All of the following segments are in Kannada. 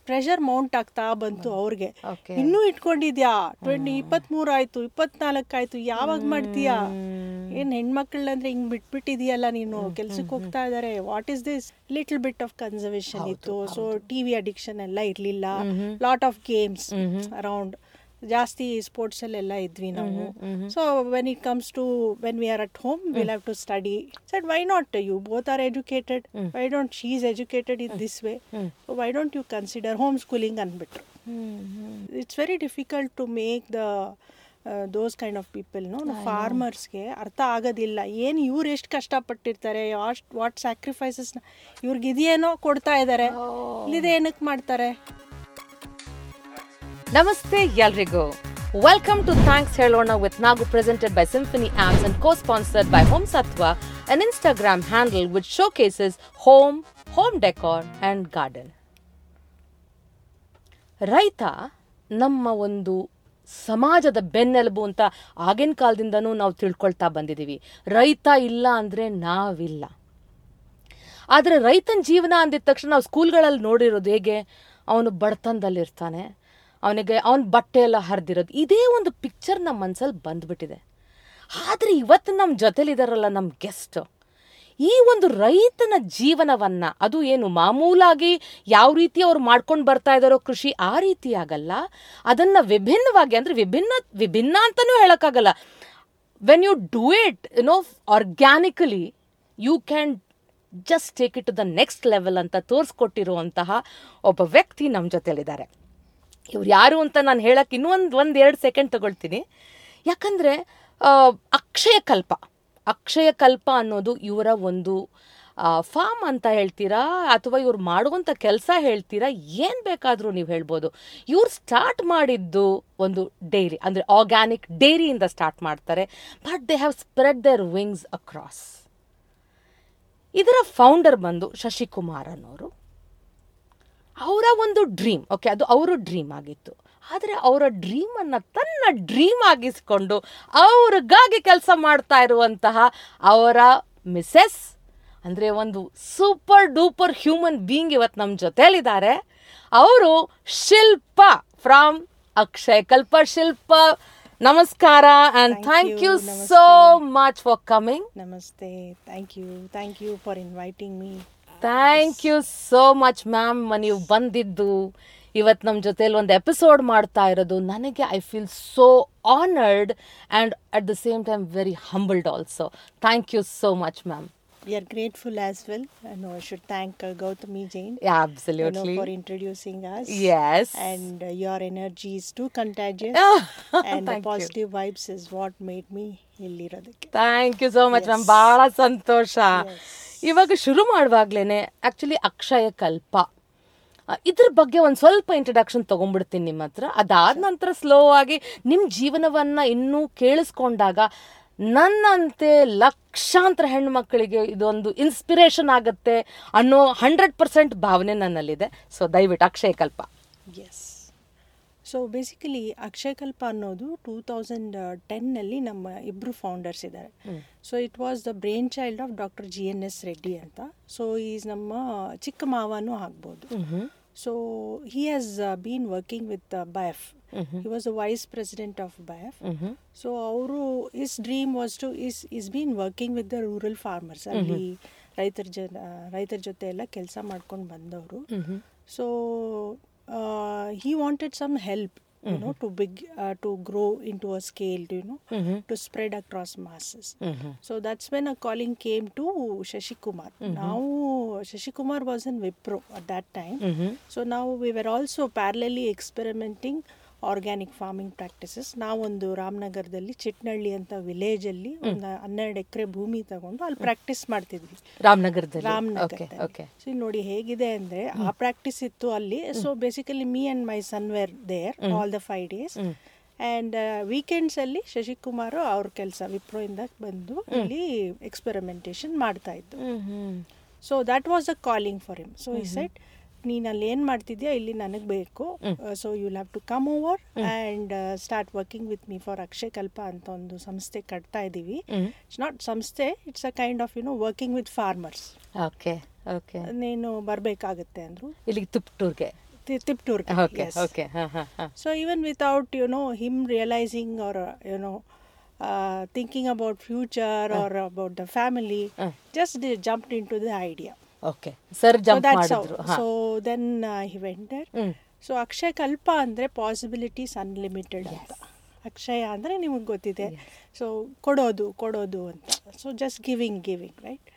ಪ್ರೆಷರ್ ಮೌಂಟ್ ಆಗ್ತಾ ಬಂತು ಅವ್ರಿಗೆ Okay. ಇನ್ನೂ ಇಟ್ಕೊಂಡಿದ್ಯಾ ಟ್ವೆಂಟಿ ಇಪ್ಪತ್ಮೂರು ಆಯ್ತು ಇಪ್ಪತ್ನಾಲ್ಕು ಆಯ್ತು ಯಾವಾಗ ಮಾಡ್ತೀಯಾ ಏನ್ ಹೆಣ್ಮಕ್ಳಂದ್ರೆ ಹಿಂಗ್ ಬಿಟ್ಬಿಟ್ಟಿದೀಯಲ್ಲ ನೀನು ಕೆಲ್ಸಕ್ಕೆ ಹೋಗ್ತಾ ಇದಾರೆ what is this little bit of conservation ಇತ್ತು ಸೊ ಟಿವಿ ಅಡಿಕ್ಷನ್ ಎಲ್ಲ ಇರ್ಲಿಲ್ಲ ಲಾಟ್ ಆಫ್ ಗೇಮ್ಸ್ ಅರೌಂಡ್ ಜಾಸ್ತಿ ಸ್ಪೋರ್ಟ್ಸ್ ಅಲ್ಲೆಲ್ಲ ಇದ್ವಿ ನಾವು so when it comes to when we are at home will have to study set why not you both are educated why don't she is educated in this way why don't you consider home schooling ಅಂದ್ಬಿಟ್ರು it's very difficult to make the those kind of people no ಫಾರ್ಮರ್ಸ್ಗೆ ಅರ್ಥ ಆಗೋದಿಲ್ಲ ಏನು ಇವ್ರು ಎಷ್ಟು ಕಷ್ಟಪಟ್ಟಿರ್ತಾರೆ ವಾಟ್ ವಾಟ್ ಸ್ಯಾಕ್ರಿಫೈಸಸ್ ಇವ್ರಿಗೆ ಇದೇನೋ ಕೊಡ್ತಾ ಇದ್ದಾರೆ ಇಲ್ಲಿದೆ ಏನಕ್ಕೆ ಮಾಡ್ತಾರೆ ನಮಸ್ತೆ ಎಲ್ರಿಗೂ ವೆಲ್ಕಮ್ ಟು ಥ್ಯಾಂಕ್ಸ್ ಹೇಳೋಣ with Nagu presented by Symphony apps and co sponsored by Home Sattva on Instagram handle which showcases home home decor and garden ರೈತ ನಮ್ಮ ಒಂದು ಸಮಾಜದ ಬೆನ್ನೆಲುಬು ಅಂತ ಆಗಿನ ಕಾಲದಿಂದನೂ ನಾವು ತಿಳ್ಕೊಳ್ತಾ ಬಂದಿದ್ದೀವಿ ರೈತ ಇಲ್ಲ ಅಂದರೆ ನಾವಿಲ್ಲ ಆದರೆ ರೈತನ ಜೀವನ ಅಂದಿದ ತಕ್ಷಣ ನಾವು ಸ್ಕೂಲ್ಗಳಲ್ಲಿ ನೋಡಿರೋದು ಹೇಗೆ ಅವನು ಬಡತನದಲ್ಲಿರ್ತಾನೆ ಅವನಿಗೆ ಅವನ ಬಟ್ಟೆ ಎಲ್ಲ ಹರಿದಿರೋದು ಇದೇ ಒಂದು ಪಿಕ್ಚರ್ ನಮ್ಮ ಮನಸ್ಸಲ್ಲಿ ಬಂದ್ಬಿಟ್ಟಿದೆ ಆದರೆ ಇವತ್ತು ನಮ್ಮ ಜೊತೆಲಿದಾರಲ್ಲ ನಮ್ಮ ಗೆಸ್ಟ್ ಈ ಒಂದು ರೈತನ ಜೀವನವನ್ನ ಅದು ಏನು ಮಾಮೂಲಾಗಿ ಯಾವ ರೀತಿ ಅವ್ರು ಮಾಡ್ಕೊಂಡು ಬರ್ತಾ ಇದ್ದಾರೋ ಕೃಷಿ ಆ ರೀತಿ ಆಗಲ್ಲ ಅದನ್ನ ವಿಭಿನ್ನವಾಗಿ ಅಂದ್ರೆ ವಿಭಿನ್ನ ವಿಭಿನ್ನ ಅಂತಾನೂ ಹೇಳಕ್ಕಾಗಲ್ಲ when you do it no organically you can just take it to the next level ಅಂತ ತೋರಿಸ್ಕೊಟ್ಟಿರುವಂತಹ ಒಬ್ಬ ವ್ಯಕ್ತಿ ನಮ್ಮ ಜೊತೆಲಿದ್ದಾರೆ ಇವ್ರು ಯಾರು ಅಂತ ನಾನು ಹೇಳಕ್ಕೆ ಇನ್ನೂ ಒಂದು ಒಂದು ಎರಡು ಸೆಕೆಂಡ್ ತಗೊಳ್ತೀನಿ ಯಾಕಂದರೆ ಅಕ್ಷಯ ಕಲ್ಪ ಅಕ್ಷಯ ಕಲ್ಪ ಅನ್ನೋದು ಇವರ ಒಂದು ಫಾರ್ಮ್ ಅಂತ ಹೇಳ್ತೀರಾ ಅಥವಾ ಇವ್ರು ಮಾಡುವಂಥ ಕೆಲಸ ಹೇಳ್ತೀರಾ ಏನು ಬೇಕಾದರೂ ನೀವು ಹೇಳ್ಬೋದು ಇವ್ರು ಸ್ಟಾರ್ಟ್ ಮಾಡಿದ್ದು ಒಂದು ಡೈರಿ ಅಂದರೆ ಆರ್ಗ್ಯಾನಿಕ್ ಡೈರಿಯಿಂದ ಸ್ಟಾರ್ಟ್ ಮಾಡ್ತಾರೆ but they have spread their wings across ಇದರ ಫೌಂಡರ್ ಬಂದು ಶಶಿಕುಮಾರ್ ಅನ್ನೋರು ಅವರ ಒಂದು ಡ್ರೀಮ್ ಓಕೆ ಅದು ಅವರ ಡ್ರೀಮ್ ಆಗಿತ್ತು ಆದರೆ ಅವರ ಡ್ರೀಮನ್ನು ತನ್ನ ಡ್ರೀಮ್ ಆಗಿಸ್ಕೊಂಡು ಅವ್ರಿಗಾಗಿ ಕೆಲಸ ಮಾಡ್ತಾ ಇರುವಂತಹ ಅವರ ಮಿಸೆಸ್ ಅಂದರೆ ಒಂದು ಸೂಪರ್ ಡೂಪರ್ ಹ್ಯೂಮನ್ ಬೀಯಿಂಗ್ ಇವತ್ತು ನಮ್ಮ ಜೊತೆಲಿದ್ದಾರೆ ಅವರು ಶಿಲ್ಪ ಫ್ರಮ್ ಅಕ್ಷಯ್ ಕಲ್ಪ ಶಿಲ್ಪ ನಮಸ್ಕಾರ and Thank thank you you, so much for coming ನಮಸ್ತೆ thank you thank you for inviting me thank you so much ma'am ನೀವು ಬಂದಿದ್ದು ಇವತ್ತು ನಮ್ಮ ಜೊತೆಲಿ ಒಂದು ಎಪಿಸೋಡ್ ಮಾಡ್ತಾ ಇರೋದು ನನಗೆ I feel so honoured and at the same time very humbled also thank you so much ma'am we are grateful as well no I should thank Gautami Jain Absolutely. for introducing us. Yes. And uh, your energy is too contagious. and the Thank you. positive vibes is what made me ಇಲ್ಲಿರೋದಕ್ಕೆ thank you so much ma'am ಭಾಳ ಸಂತೋಷ ಇವಾಗ ಶುರು ಮಾಡುವಾಗ್ಲೇನೆ ಆ್ಯಕ್ಚುಲಿ ಅಕ್ಷಯ ಕಲ್ಪ ಆ, ಇದ್ರ ಬಗ್ಗೆ ಒಂದು ಸ್ವಲ್ಪ ಇಂಟ್ರಡಕ್ಷನ್ ತೊಗೊಂಡ್ಬಿಡ್ತೀನಿ ನಿಮ್ಮ ಹತ್ರ ಅದಾದ ನಂತರ ಸ್ಲೋ ಆಗಿ ನಿಮ್ಮ ಜೀವನವನ್ನು ಇನ್ನೂ ಕೇಳಿಸ್ಕೊಂಡಾಗ ನನ್ನಂತೆ ಲಕ್ಷಾಂತರ ಹೆಣ್ಮಕ್ಳಿಗೆ ಇದೊಂದು ಇನ್ಸ್ಪಿರೇಷನ್ ಆಗುತ್ತೆ ಅನ್ನೋ ಹಂಡ್ರೆಡ್ ಪರ್ಸೆಂಟ್ ಭಾವನೆ ನನ್ನಲ್ಲಿದೆ ಸೊ ದಯವಿಟ್ಟು ಅಕ್ಷಯ ಕಲ್ಪ ಎಸ್ ಸೊ ಬೇಸಿಕಲಿ ಅಕ್ಷಯಕಲ್ಪ ಅನ್ನೋದು ಟೂ ತೌಸಂಡ್ ಟೆನ್ನಲ್ಲಿ ನಮ್ಮ ಇಬ್ಬರು ಫೌಂಡರ್ಸ್ ಇದ್ದಾರೆ so it was the brainchild of doctor G N S Reddy ಅಂತ ಸೊ ಈಸ್ ನಮ್ಮ ಚಿಕ್ಕ ಮಾವನೂ ಆಗ್ಬೋದು so he has been working with BAIF he was the vice president of BAIF so ಅವರು his dream was to is is been working with the rural farmers ಅಲ್ಲಿ ರೈತರ ಜನ ರೈತರ ಜೊತೆ ಎಲ್ಲ ಕೆಲಸ ಮಾಡ್ಕೊಂಡು ಬಂದವರು so he wanted some help you know to big uh, to grow into a scale you know to spread across masses so that's when a calling came to shashi kumar now shashi kumar was in wipro at that time so now we were also parallelly experimenting organic farming practices ನಾವೊಂದು ರಾಮನಗರದಲ್ಲಿ ಚಿಟ್ನಳ್ಳಿ ಅಂತ ವಿಲೇಜಲ್ಲಿ ಒಂದು ಹನ್ನೆರಡು ಎಕರೆ ಭೂಮಿ ತಗೊಂಡು ಅಲ್ಲಿ ಪ್ರಾಕ್ಟೀಸ್ ಮಾಡ್ತಿದ್ವಿ ರಾಮನಗರದಲ್ಲಿ ಓಕೆ ರಾಮನಗರದಲ್ಲಿ ಓಕೆ ಸೊ ನೋಡಿ ಹೇಗಿದೆ ಅಂದ್ರೆ ಆ ಪ್ರಾಕ್ಟೀಸ್ ಇತ್ತು ಅಲ್ಲಿ so basically me and my son were there all the five days and weekends ಅಲ್ಲಿ ಶಶಿಕುಮಾರ್ ಅವ್ರ ಕೆಲಸ ವಿಪ್ರೋ ಇಂದ ಬಂದು ಇಲ್ಲಿ ಎಕ್ಸ್ಪೆರಿಮೆಂಟೇಶನ್ ಮಾಡ್ತಾ ಇದ್ದು so that was a calling for him so ಈ ಸೆಟ್ ನೀನು ಅಲ್ಲಿ ಏನು ಮಾಡ್ತಿದ್ಯಾ ಇಲ್ಲಿ ನನಗೆ ಬೇಕು so you have to come over and start working with me for Akshay Kalpa ಅಂತ ಒಂದು ಸಂಸ್ಥೆ ಕಟ್ತಾ ಇದ್ದೀವಿ ಇಟ್ಸ್ ನಾಟ್ ಸಂಸ್ಥೆ it's a kind of you know working with farmers okay okay ನೀನು ಬರಬೇಕಾಗತ್ತೆ ಅಂದರು ಇಲ್ಲಿಗೆ ತುಪ್ಟೂರ್ಗೆ ತಿಪ್ಟೂರ್ ಓಕೆ ಓಕೆ ಹಾ ಹಾ ಹಾ So even without you know him realizing or uh, you know uh, thinking about future or about the family, Uh. just they jumped into the idea. Okay sir so jump that's how. ಮಾಡಿದ್ರು ಹಾ So then uh, he went there. Hmm so Akshaya Kalpa ಅಂದರೆ ಪಾಸಿಬಿಲಿಟೀಸ್ ಅನ್ಲಿಮಿಟೆಡ್ ಅಂತ ಅಕ್ಷಯ ಅಂದರೆ ನಿಮಗೆ ಗೊತ್ತಿದೆ ಸೊ ಕೊಡೋದು ಕೊಡೋದು ಅಂತ so just giving giving right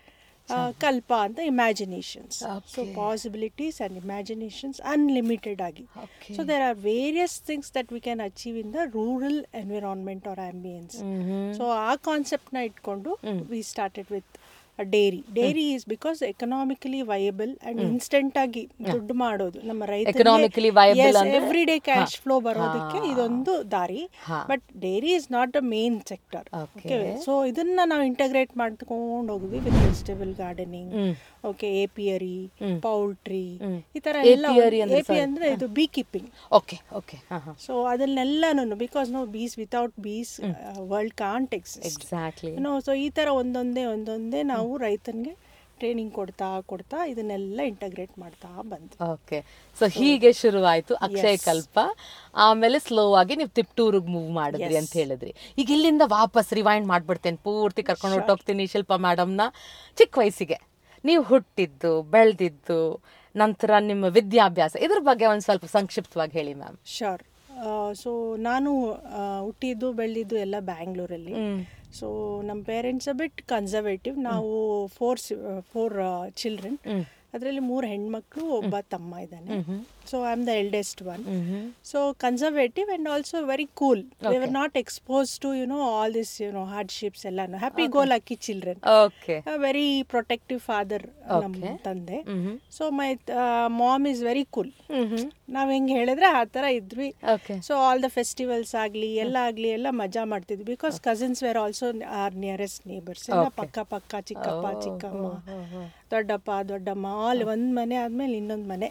Kalpa ಅಂತ imaginations so Okay. Possibilities and imaginations unlimited ಆಗಿ Okay. So there are various things that we can achieve in the rural environment or ambience hmm. So ಆ ಕಾನ್ಸೆಪ್ಟ್ನ ಇಟ್ಕೊಂಡು we started with dairy dairy is because economically viable and instant ಆಗಿ ದುಡ್ಡು ಮಾಡೋದು ನಮ್ಮ Economically viable ಅಂದ್ರೆ- ಎವ್ರಿ ಡೇ ಕ್ಯಾಶ್ ಹಾ. ಫ್ಲೋ ಬರೋದಕ್ಕೆ ಹಾ. ಇದೊಂದು ದಾರಿ ಹಾ. But dairy is not a main sector Okay. Okay so ಇದನ್ನ ನಾವು ಇಂಟಗ್ರೇಟ್ ಮಾಡ್ಕೊಂಡು ಹೋಗಿದ್ವಿ with vegetable gardening hmm. Okay apiary hmm. Poultry hmm. ಈ ತರ Apiary ಅಂದ್ರೆ ಎಪಿ sorry. ಅಂದ್ರೆ ಇದು ಬೀ ಕೀಪಿಂಗ್ ಓಕೆ ಓಕೆ ಹಾ ಹಾ ಸೊ ಅದನ್ನೆಲ್ಲನೂ because no bees without bees world can't exist exactly no so ಈ ಥರ ಒಂದೊಂದೇ ಒಂದೊಂದೇ ನಾವು ರೈತನಿಗೆ ಟ್ರೈನಿಂಗ್ ಕೊಡ್ತಾ ಕೊಡ್ತಾ ಇದನ್ನೆಲ್ಲ ಇಂಟಗ್ರೇಟ್ ಮಾಡ್ತಾ ಬಂದ್ವಿ ಓಕೆ ಸೊ ಹೀಗೆ ಶುರುವಾಯ್ತು ಅಕ್ಷಯ Yes. ಕಲ್ಪ ಆಮೇಲೆ ಸ್ಲೋ ಆಗಿ ನೀವು ತಿಪ್ಟೂರಿಗೆ ಮೂವ್ ಮಾಡಿದ್ರಿ Yes. ಅಂತ ಹೇಳಿದ್ರಿ ಈಗ ಇಲ್ಲಿಂದ ವಾಪಸ್ ರಿವೈಂಡ್ ಮಾಡ್ಬಿಡ್ತೇನೆ ಪೂರ್ತಿ ಕರ್ಕೊಂಡು Sure. ಹೊಟ್ಟೋಗ್ತೀನಿ ಶಿಲ್ಪ ಮೇಡಮ್ನ ಚಿಕ್ಕ ವಯಸ್ಸಿಗೆ ನೀವು ಹುಟ್ಟಿದ್ದು ಬೆಳೆದಿದ್ದು ನಂತರ ನಿಮ್ಮ ವಿದ್ಯಾಭ್ಯಾಸ ಇದ್ರ ಬಗ್ಗೆ ಒಂದು ಸ್ವಲ್ಪ ಸಂಕ್ಷಿಪ್ತವಾಗಿ ಹೇಳಿ ಮ್ಯಾಮ್ ಶೋರ್ ಸೊ ನಾನು ಆ, ಹುಟ್ಟಿದ್ದು ಬೆಳೆದಿದ್ದು ಎಲ್ಲ ಬ್ಯಾಂಗ್ಳೂರಲ್ಲಿ ಹ್ಮ್. ಸೊ ನಮ್ಮ ಪೇರೆಂಟ್ಸ್ ಬಿಟ್ ಕನ್ಸರ್ವೇಟಿವ್ ನಾವು ಫೋರ್ ಫೋರ್ ಚಿಲ್ಡ್ರನ್ ಹ್ಮ್. ಅದರಲ್ಲಿ ಮೂರು ಹೆಣ್ಮಕ್ಳು ಒಬ್ಬ ತಮ್ಮ ಇದ್ದಾನೆ hmm. So I am the eldest one hmm. So conservative and also very cool they Okay. Were not expose to you know all this you know hardships ಎಲ್ಲಾನು happy go lucky children okay very protective father ನಮ್ಮ Okay. ತಂದೆ hmm. So my mom is very cool hmm. ನಾವ್ ಹೆಂಗ್ ಹೇಳಿದ್ರೆ ಆ ಥರ ಇದ್ವಿ okay so all the festivals ಆಗಲಿ ಎಲ್ಲ ಆಗಲಿ ಎಲ್ಲ ಮಜಾ ಮಾಡ್ತಿದ್ವಿ because cousins were also are nearest neighbours ಎಲ್ಲ Okay. ಪಕ್ಕ ಪಕ್ಕ ಚಿಕ್ಕಪ್ಪ ಓ, ಚಿಕ್ಕಮ್ಮ ಓ, ಓ, ಓ. ದೊಡ್ಡಪ್ಪ ದೊಡ್ಡಮ್ಮ ಆಲ್ ಒಂದ್ ಮನೆ ಆದ್ಮೇಲೆ ಇನ್ನೊಂದ್ ಮನೆ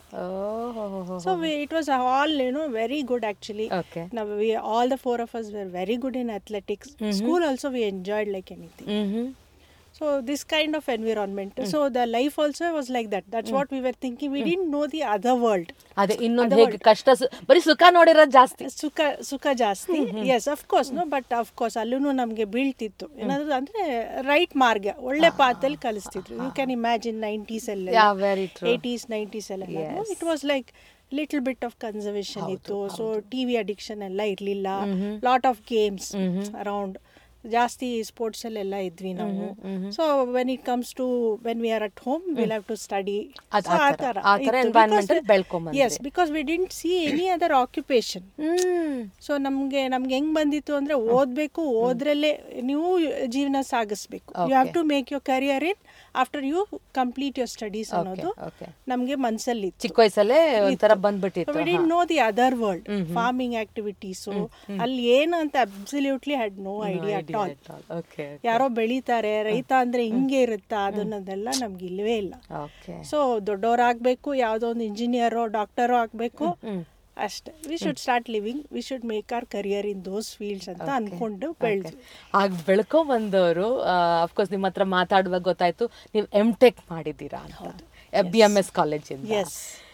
oh so it was all you know very good actually okay ನಾವು all the four of us were very good in athletics school also we enjoyed like anything hmm. So this kind of environment so the life also was like that that's what we were thinking we didn't know the other world ಅದೇ ಇನ್ನೊಂದು ಅದು ಹೇಗೆ ಕಷ್ಟ ಸು- ಬರೀ ಸುಖ ನೋಡಿರೋದು ಜಾಸ್ತಿ ಸುಖ ಸುಖ ಜಾಸ್ತಿ yes of course no but of course ಅಲ್ಲೂ ನಮಗೆ ಬೀಳ್ತಿತ್ತು ಏನಾದ್ರು ಅಂದ್ರೆ ರೈಟ್ ಮಾರ್ಗ ಒಳ್ಳೆ ಪಾತಲ್ಲಿ ಕಲಿಸ್ತಿದ್ರು ಯು ಕ್ಯಾನ್ ಇಮ್ಯಾಜಿನ್ ನೈಂಟೀಸ್ ಎಲ್ಲ Yeah, very true. Eighties nineties ಎಲ್ಲ Yes. It was like little bit of conservation ಇತ್ತು ಸೊ ಟಿವಿ ಅಡಿಕ್ಷನ್ ಎಲ್ಲ ಇರಲಿಲ್ಲ hmm. Lot of games hmm. Around ಜಾಸ್ತಿ ಸ್ಪೋರ್ಟ್ಸ್ ಅಲ್ಲೆಲ್ಲ ಇದ್ವಿ ನಾವು hmm. So when it comes to when we are at home will have to study ಅದ್ ಆ ಥರ- ಆ ಥರ environment ಅಲ್ಲಿ ಬೆಳ್ಕೊಂಬಂದ್ರಿ. Yes because we didn't see any other occupation hmm so ನಮಗೆ ನಮ್ಗೆ ಹೆಂಗ್ ಬಂದಿತ್ತು ಅಂದ್ರೆ ಓದ್ಬೇಕು ಓದ್ರಲ್ಲೇ ನೀವು ಜೀವನ ಸಾಗಿಸ್ಬೇಕು you have Okay. To make your career in after you complete your studies okay ಅನ್ನೋದು ಓಕೆ ನಮ್ಗೆ ಮನ್ಸಲ್ಲಿ ಚಿಕ್ಕ ವಯಸ್ಸಲ್ಲೇ ಒಂಥರ ಬಂದ್ಬಿಟ್ಟಿತ್ತು we didn't know the other world farming ಆಕ್ಟಿವಿಟೀಸು ಅಲ್ಲಿ ಏನು ಅಂತ absolutely had no idea at all okay ಯಾರೋ ಬೆಳೀತಾರೆ ರೈತ ಅಂದ್ರೆ ಹಿಂಗೆ ಇರುತ್ತಾ ಅದನ್ನದೆಲ್ಲ ನಮ್ಗೆ ಇಲ್ಲವೇ ಇಲ್ಲ ಓಕೆ ಸೊ ದೊಡ್ಡವರಾಗಬೇಕು ಯಾವುದೋ ಒಂದು ಇಂಜಿನಿಯರೋ ಡಾಕ್ಟರೋ ಆಗಬೇಕು ಹ್ಮ್. ಅಷ್ಟೇ we should start living we should make our career in those fields ಅಂತ ಅನ್ಕೊಂಡು ಬೆಳೆದ್ವಿ ಆಗ ಬೆಳ್ಕೊ ಬಂದವರು ಅಫ್ಕೋರ್ಸ್ ನಿಮ್ಮ ಹತ್ರ ಮಾತಾಡುವಾಗ ಗೊತ್ತಾಯ್ತು ನೀವು ಎಮ್ ಟೆಕ್ ಮಾಡಿದ್ದೀರಾ ಅಂತ ಬಿ ಎಮ್ ಎಸ್ ಕಾಲೇಜಿಂದ ಎಸ್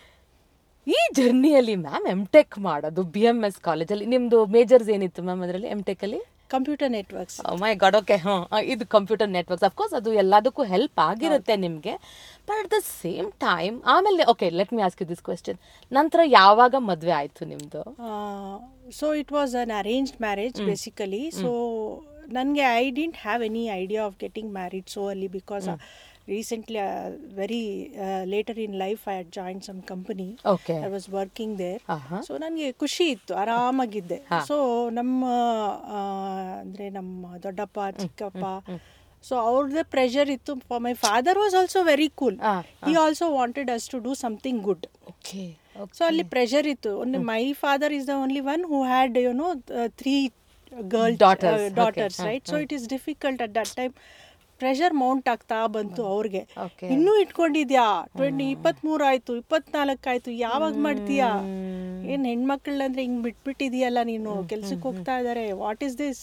ಈ ಜರ್ನಿಯಲ್ಲಿ ಮ್ಯಾಮ್ ಎಮ್ ಟೆಕ್ ಮಾಡೋದು ಬಿ ಎಮ್ ಎಸ್ ಕಾಲೇಜಲ್ಲಿ ನಿಮ್ದು ಮೇಜರ್ಸ್ ಏನಿತ್ತು ಮ್ಯಾಮ್ ಅದರಲ್ಲಿ ಎಮ್ ಟೆಕಲ್ಲಿ computer networks my god okay ಹಾಂ ಇದು ಕಂಪ್ಯೂಟರ್ ನೆಟ್ವರ್ಕ್ಸ್ ಅಫ್ಕೋರ್ಸ್ ಅದು ಎಲ್ಲದಕ್ಕೂ ಹೆಲ್ಪ್ ಆಗಿರುತ್ತೆ ನಿಮಗೆ but at the same time ಆಮೇಲೆ okay let me ask you this question ನಂತರ ಯಾವಾಗ ಮದುವೆ ಆಯಿತು ನಿಮ್ಮದು so it was an arranged marriage basically so ನನಗೆ I didn't have any idea of getting married so ಅಲ್ಲಿ because recently very later in life I had join some company okay I was working there ಆಹಾ. ಸೊ ನನಗೆ ಖುಷಿ ಇತ್ತು ಆರಾಮಾಗಿದ್ದೆ ಹಾ. ಸೊ ನಮ್ಮ ಆ, ಅಂದ್ರೆ ನಮ್ಮ ದೊಡ್ಡಪ್ಪ ಚಿಕ್ಕಪ್ಪ ಸೊ ಅವ್ರದ್ದೇ ಪ್ರೆಷರ್ ಇತ್ತು for my father was also very cool ಆ, ಈ also wanted us to do something good okay so ಅಲ್ಲಿ ಪ್ರೆಷರ್ ಇತ್ತು ಒಂದು my father is the only one who had you know three girl Daughters, okay. Daughters ಹ, right so it is difficult at that time pressure mount ಆಗ್ತಾ ಬಂತು ಅವ್ರಿಗೆ Okay. ಇನ್ನೂ ಇಟ್ಕೊಂಡಿದ್ಯಾ ಟ್ವೆಂಟಿ ಇಪ್ಪತ್ಮೂರು ಆಯ್ತು ಇಪ್ಪತ್ನಾಲ್ಕು ಆಯ್ತು ಯಾವಾಗ ಮಾಡ್ತೀಯಾ ಏನ್ ಹೆಣ್ಮಕ್ಳಂದ್ರೆ ಹಿಂಗ್ ಬಿಟ್ಬಿಟ್ಟಿದೀಯಲ್ಲ ನೀನು ಕೆಲ್ಸಕ್ಕೆ ಹೋಗ್ತಾ ಇದಾರೆ ವಾಟ್ ಇಸ್ ದಿಸ್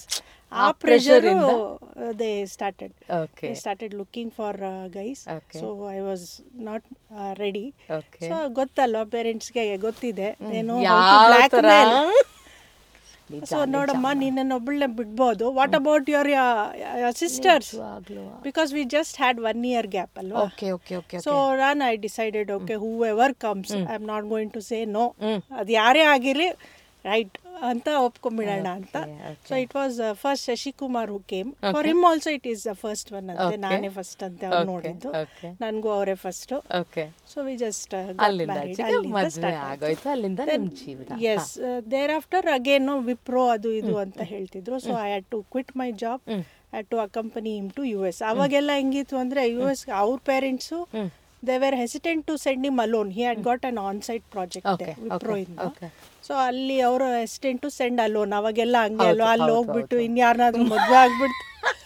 ಆ ಆ pressure pressure they started okay started looking for guys Okay. So I was not ready okay so ಗೊತ್ತಲ್ವಾ ಪೇರೆಂಟ್ಸ್ಗೆ ಗೊತ್ತಿದೆ ಏನು ಯಾವ ಬ್ಲ್ಯಾಕ್ ಥರ? ಮೇಲ್ ನಿಜ, ಸೊ ನೋಡಮ್ಮ ನಿನ್ನನ್ನು ಒಬ್ಬಳನ್ನ ಬಿಡ್ಬೋದು ವಾಟ್ ಅಬೌಟ್ ಯುವರ್ ಸಿಸ್ಟರ್ಸ್ ನಿಜವಾಗ್ಲೂ. Because we just had one year gap ಅಲ್ವಾ ಓಕೆ ಓಕೆ ಓಕೆ ಸೊ ನಾನು I decided okay whoever comes I am not going to say no hmm. ಅದು ಯಾರೇ ಆಗಿರಲಿ ರೈಟ್ ಅಂತ ಒಪ್ಕೊಂಬಿಡೋಣ ಅಂತ Okay, so it was first Shashikumar who came for him also it is the first one ಅಂತೆ Okay. ನಾನೇ ಫಸ್ಟ್ ಅಂತ ಅವ್ರು Okay, ನೋಡಿದ್ದು okay. ನನಗೂ ಅವರೇ first okay so we just ಅಲ್ಲಿಂದ ಆಚೆಗೆ ಮದುವೆ ಆಗೋಯ್ತು ಅಲ್ಲಿಂದ ನಿಮ್ ಜೀವನ yes thereafter again Wipro ಅದು ಇದು ಅಂತ ಹೇಳ್ತಿದ್ರು so I had to quit my job hmm. Had to accompany him to U S ಅವಾಗೆಲ್ಲ ಹೆಂಗಿತ್ತು ಅಂದ್ರೆ ಯು ಎಸ್ ಅವ್ರ parents hmm. They were hesitant to send him alone he had got an onsite project Okay, Wipro okay, ಇಂದ okay. ಸೊ ಅಲ್ಲಿ ಅವರು ಹೆಸಿಟೆಂಟ್ ಟು ಸೆಂಡ್ ಅಲೋನ್ ಅವಾಗೆಲ್ಲ ಹಂಗೆ ಹೌದು, ಅಲ್ವಾ ಅಲ್ಲಿ ಹೌದು, ಹೋಗ್ಬಿಟ್ಟು ಹೌದು. ಇನ್ಯಾರನ್ನಾದ್ರೂ ಮದುವೆ ಆಗ್ಬಿಡ್ತು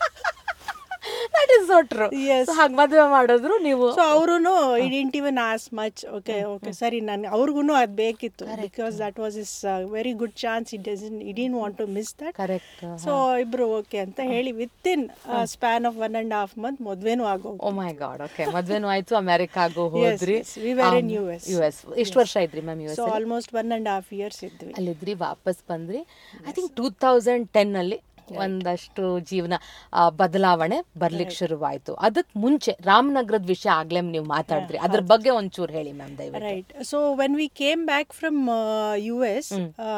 that is so true Yes. ಹಾಗೆ ಮದುವೆ ಮಾಡಿದ್ರು ನೀವು ಸೊ ಅವರು didn't even as much okay okay ಸರಿ ನಾನು ಅವ್ರಿಗೂ ಅದು ಬೇಕಿತ್ತು because that was is very good chance it doesn't didn't want to miss that correct so ಇಬ್ರು ಓಕೆ ಅಂತ ಹೇಳಿ within span of one and half month ಮದ್ವೆನೂ ಆಗೋ ಓ ಮೈ ಗಾಡ್ ಓಕೆ ಮದ್ವೆನೂ ಆಯ್ತು ಅಮೆರಿಕಾಗೂ ಹೋದ್ರಿ yes, we were in US. U S ಎಷ್ಟು ವರ್ಷ ಇದ್ರಿ ma'am U S so almost one and half years ಇದ್ವಿ ಅಲ್ಲಿದ್ರಿ ವಾಪಸ್ ಬಂದ್ರಿ I think two thousand ten ಅಲ್ಲಿ ಒಂದಷ್ಟು ಜೀವನ ಆ, ಬದಲಾವಣೆ ಬರ್ಲಿಕ್ಕೆ ಶುರುವಾಯ್ತು ಅದಕ್ ಮುಂಚೆ ರಾಮನಗರದ ವಿಷಯ ಆಗ್ಲೇ ನೀವು ಮಾತಾಡಿದ್ರಿ ಅದ್ರ ಬಗ್ಗೆ ಒಂಚೂರು ಹೇಳಿ ಮ್ಯಾಮ್ ದಯವಿಟ್ಟು right so when we came back from U S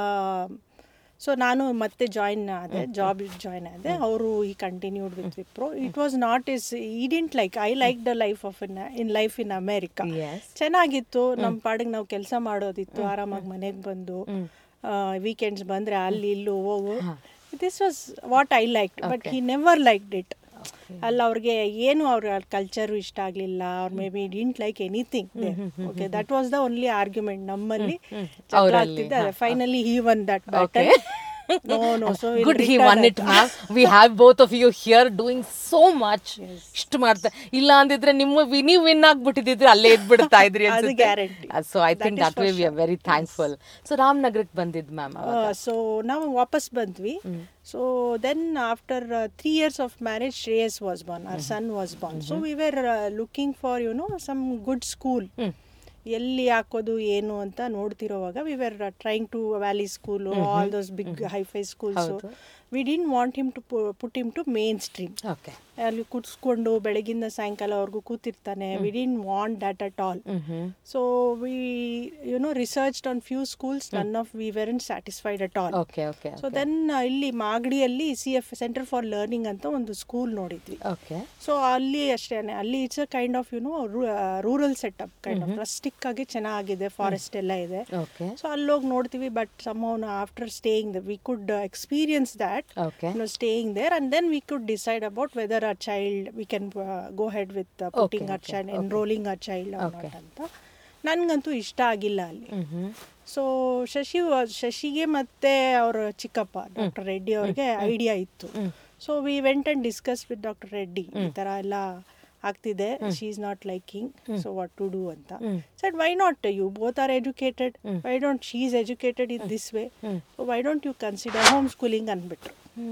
so ನಾನು ಮತ್ತೆ ಜಾಯಿನ್ ಆದೆ ಜಾಬ್ ಜಾಯಿನ್ ಆದೆ ಅವರು he continued with Wipro it was not is he didn't like I like the life of in in life in America Yes. ಚೆನ್ನಾಗಿತ್ತು ನಮ್ಮ ಪಾಡಿಗೆ ನಾವು ಕೆಲಸ ಮಾಡೋದಿತ್ತು ಆರಾಮಾಗಿ ಮನೆಗೆ ಬಂದು ವೀಕೆಂಡ್ಸ್ ಬಂದ್ರೆ ಅಲ್ಲಿ ಇಲ್ಲೂ ಹೋಗು this was what I like but he never like it ಅಲ್ಲ ಅವ್ರಿಗೆ ಏನು ಅವ್ರ ಕಲ್ಚರು ಇಷ್ಟ ಆಗಲಿಲ್ಲ ಅವ್ರ maybe didn't like anything okay that was the only argument ನಮ್ಮಲ್ಲಿ ಜಗಳ ಅವ್ರಲ್ಲಿ, ಆಗ್ತಿದ್ದೆ finally he won that Okay. Battle no no so good he won it ma'am we have both of you here doing so much ಇಷ್ಟು ಮಾಡ್ತಾ ಇಲ್ಲ ಅಂದಿದ್ರೆ ನಿಮ್ಮ ವಿ- ನೀವು ವಿನ್ ಆಗ್ಬಿಟ್ಟಿದ್ರೆ ಅಲ್ಲೇ ಇದ್ಬಿಡ್ತಾ ಇದ್ರಿ ಅದು guarantee. So I think that way we are very thankful so ರಾಮನಗರಕ್ಕೆ ಬಂದಿದ್ ಮ್ಯಾಮ್ ಸೊ ನಾವು ವಾಪಸ್ ಬಂದ್ವಿ so then after three years of marriage Shreyas was born our son was born so we were looking for you know some good school ಎಲ್ಲಿ ಹಾಕೋದು ಏನು ಅಂತ ನೋಡ್ತಿರೋವಾಗ we were trying to Valley school all those big hifi schools ಹೌದು. We didn't want him to put him to main mainstream okay ಅಲ್ಲಿ ಕೂತ್ಸ್ಕೊಂಡು ಬೆಳಗಿಂದ ಸಾಯಂಕಾಲವರೆಗೂ ಕೂತಿರ್ತಾನೆ we didn't want that at all so we you know research on few schools none of we weren't satisfied at all okay okay so then ಇಲ್ಲಿ ಮಾಗಡಿಯಲ್ಲಿ C F centre for learning ಅಂತ ಒಂದು ಸ್ಕೂಲ್ ನೋಡಿದ್ವಿ ಓಕೆ ಸೊ ಅಲ್ಲಿ ಅಷ್ಟೇ ಅಲ್ಲಿ it's a kind of you know rural setup kind of rustic ಆಗಿ ಚೆನ್ನಾಗಿದೆ ಫಾರೆಸ್ಟ್ ಎಲ್ಲ ಇದೆ ಓಕೆ ಸೊ ಅಲ್ಲೋಗಿ ನೋಡ್ತೀವಿ but some after staying we could experience that okay you know, staying there and then we could decide about whether our child we can uh, go ahead with uh, putting Okay, our okay, child okay. enrolling our child or Okay. not ಅಂತ ನನಗಂತೂ ಇಷ್ಟ ಆಗಿಲ್ಲ ಅಲ್ಲಿ ಸೊ ಶಶಿ was- ಶಶಿಗೆ ಮತ್ತೆ ಅವ್ರ ಚಿಕ್ಕಪ್ಪ ಡಾಕ್ಟರ್ ರೆಡ್ಡಿ ಅವ್ರಿಗೆ ಐಡಿಯಾ ಇತ್ತು so we went and discuss with doctor Reddy ಈ ಥರ ಎಲ್ಲ ಆಗ್ತಿದೆ she is not liking so what to do ಅಂತ said why not you both are educated why don't she is educated in this way why don't you consider home schooling ಅಂದ್ಬಿಟ್ರು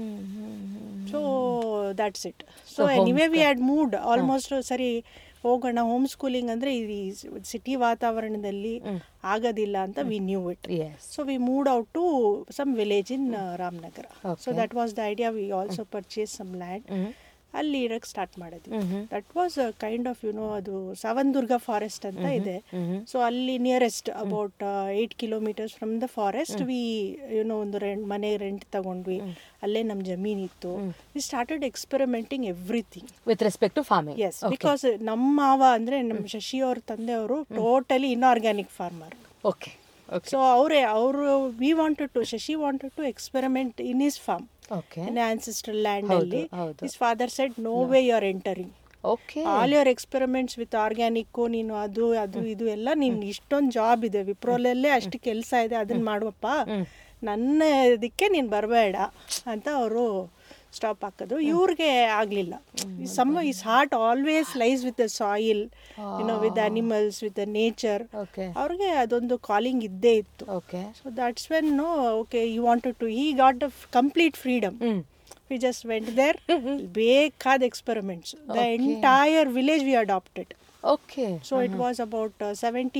so that's it so anyway we had moved almost ಸರಿ ಹೋಗೋಣ ಹೋಮ್ ಸ್ಕೂಲಿಂಗ್ ಅಂದರೆ ಈ ಸಿಟಿ ವಾತಾವರಣದಲ್ಲಿ ಆಗೋದಿಲ್ಲ ಅಂತ we knew it yes so we moved out to some village in Ramanagara so Okay. That was the idea we also purchase some land ಅಲ್ಲಿ ಇರಕ್ಕೆ ಸ್ಟಾರ್ಟ್ ಮಾಡಿದ್ವಿ that was kind of you know ಅದು ಸಾವಂದುರ್ಗ ಫಾರೆಸ್ಟ್ ಅಂತ ಇದೆ ಸೊ ಅಲ್ಲಿ nearest about eight kilometres from the forest we you know ಒಂದು ರೆಂಟ್ ಮನೆ ರೆಂಟ್ ತಗೊಂಡ್ವಿ ಅಲ್ಲೇ ನಮ್ಮ ಜಮೀನ್ ಇತ್ತು we started experimenting everything with respect to farming S because ನಮ್ಮ ಮಾವ ಅಂದ್ರೆ ನಮ್ಮ ಶಶಿ ಅವ್ರ ತಂದೆಯವರು totally inorganic farmer okay okay so ಅವರೇ ಅವರು we wanted to Shashi wanted to experiment in his farm okay in ancestral land ಹೌದು, ಅಲ್ಲಿ ಹೌದು. His father said no way you are entering okay all your experiments with organic ನೀನು ಅದು ಅದು ಇದು ಎಲ್ಲ ನೀನು ಇಷ್ಟೊಂದು ಜಾಬ್ ಇದೆ ವಿಪ್ರೋಲಲ್ಲೇ ಅಷ್ಟು ಕೆಲಸ ಇದೆ ಅದನ್ನ ಮಾಡುವಪ್ಪ ನನ್ನ ಇದಕ್ಕೆ ನೀನು ಬರಬೇಡ ಅಂತ ಅವರು ಸ್ಟಾಪ್ ಹಾಕೋದು ಇವ್ರಿಗೆ ಆಗಲಿಲ್ಲ some is heart always lies with the soil you know with animals with the nature okay ಅವ್ರಿಗೆ ಅದೊಂದು ಕಾಲಿಂಗ್ ಇದ್ದೇ ಇತ್ತು okay so that's when no okay you wanted to he got a complete freedom hmm we just went there ಬೇಕಾದ experiments the entire village we adopted okay so it was about seventy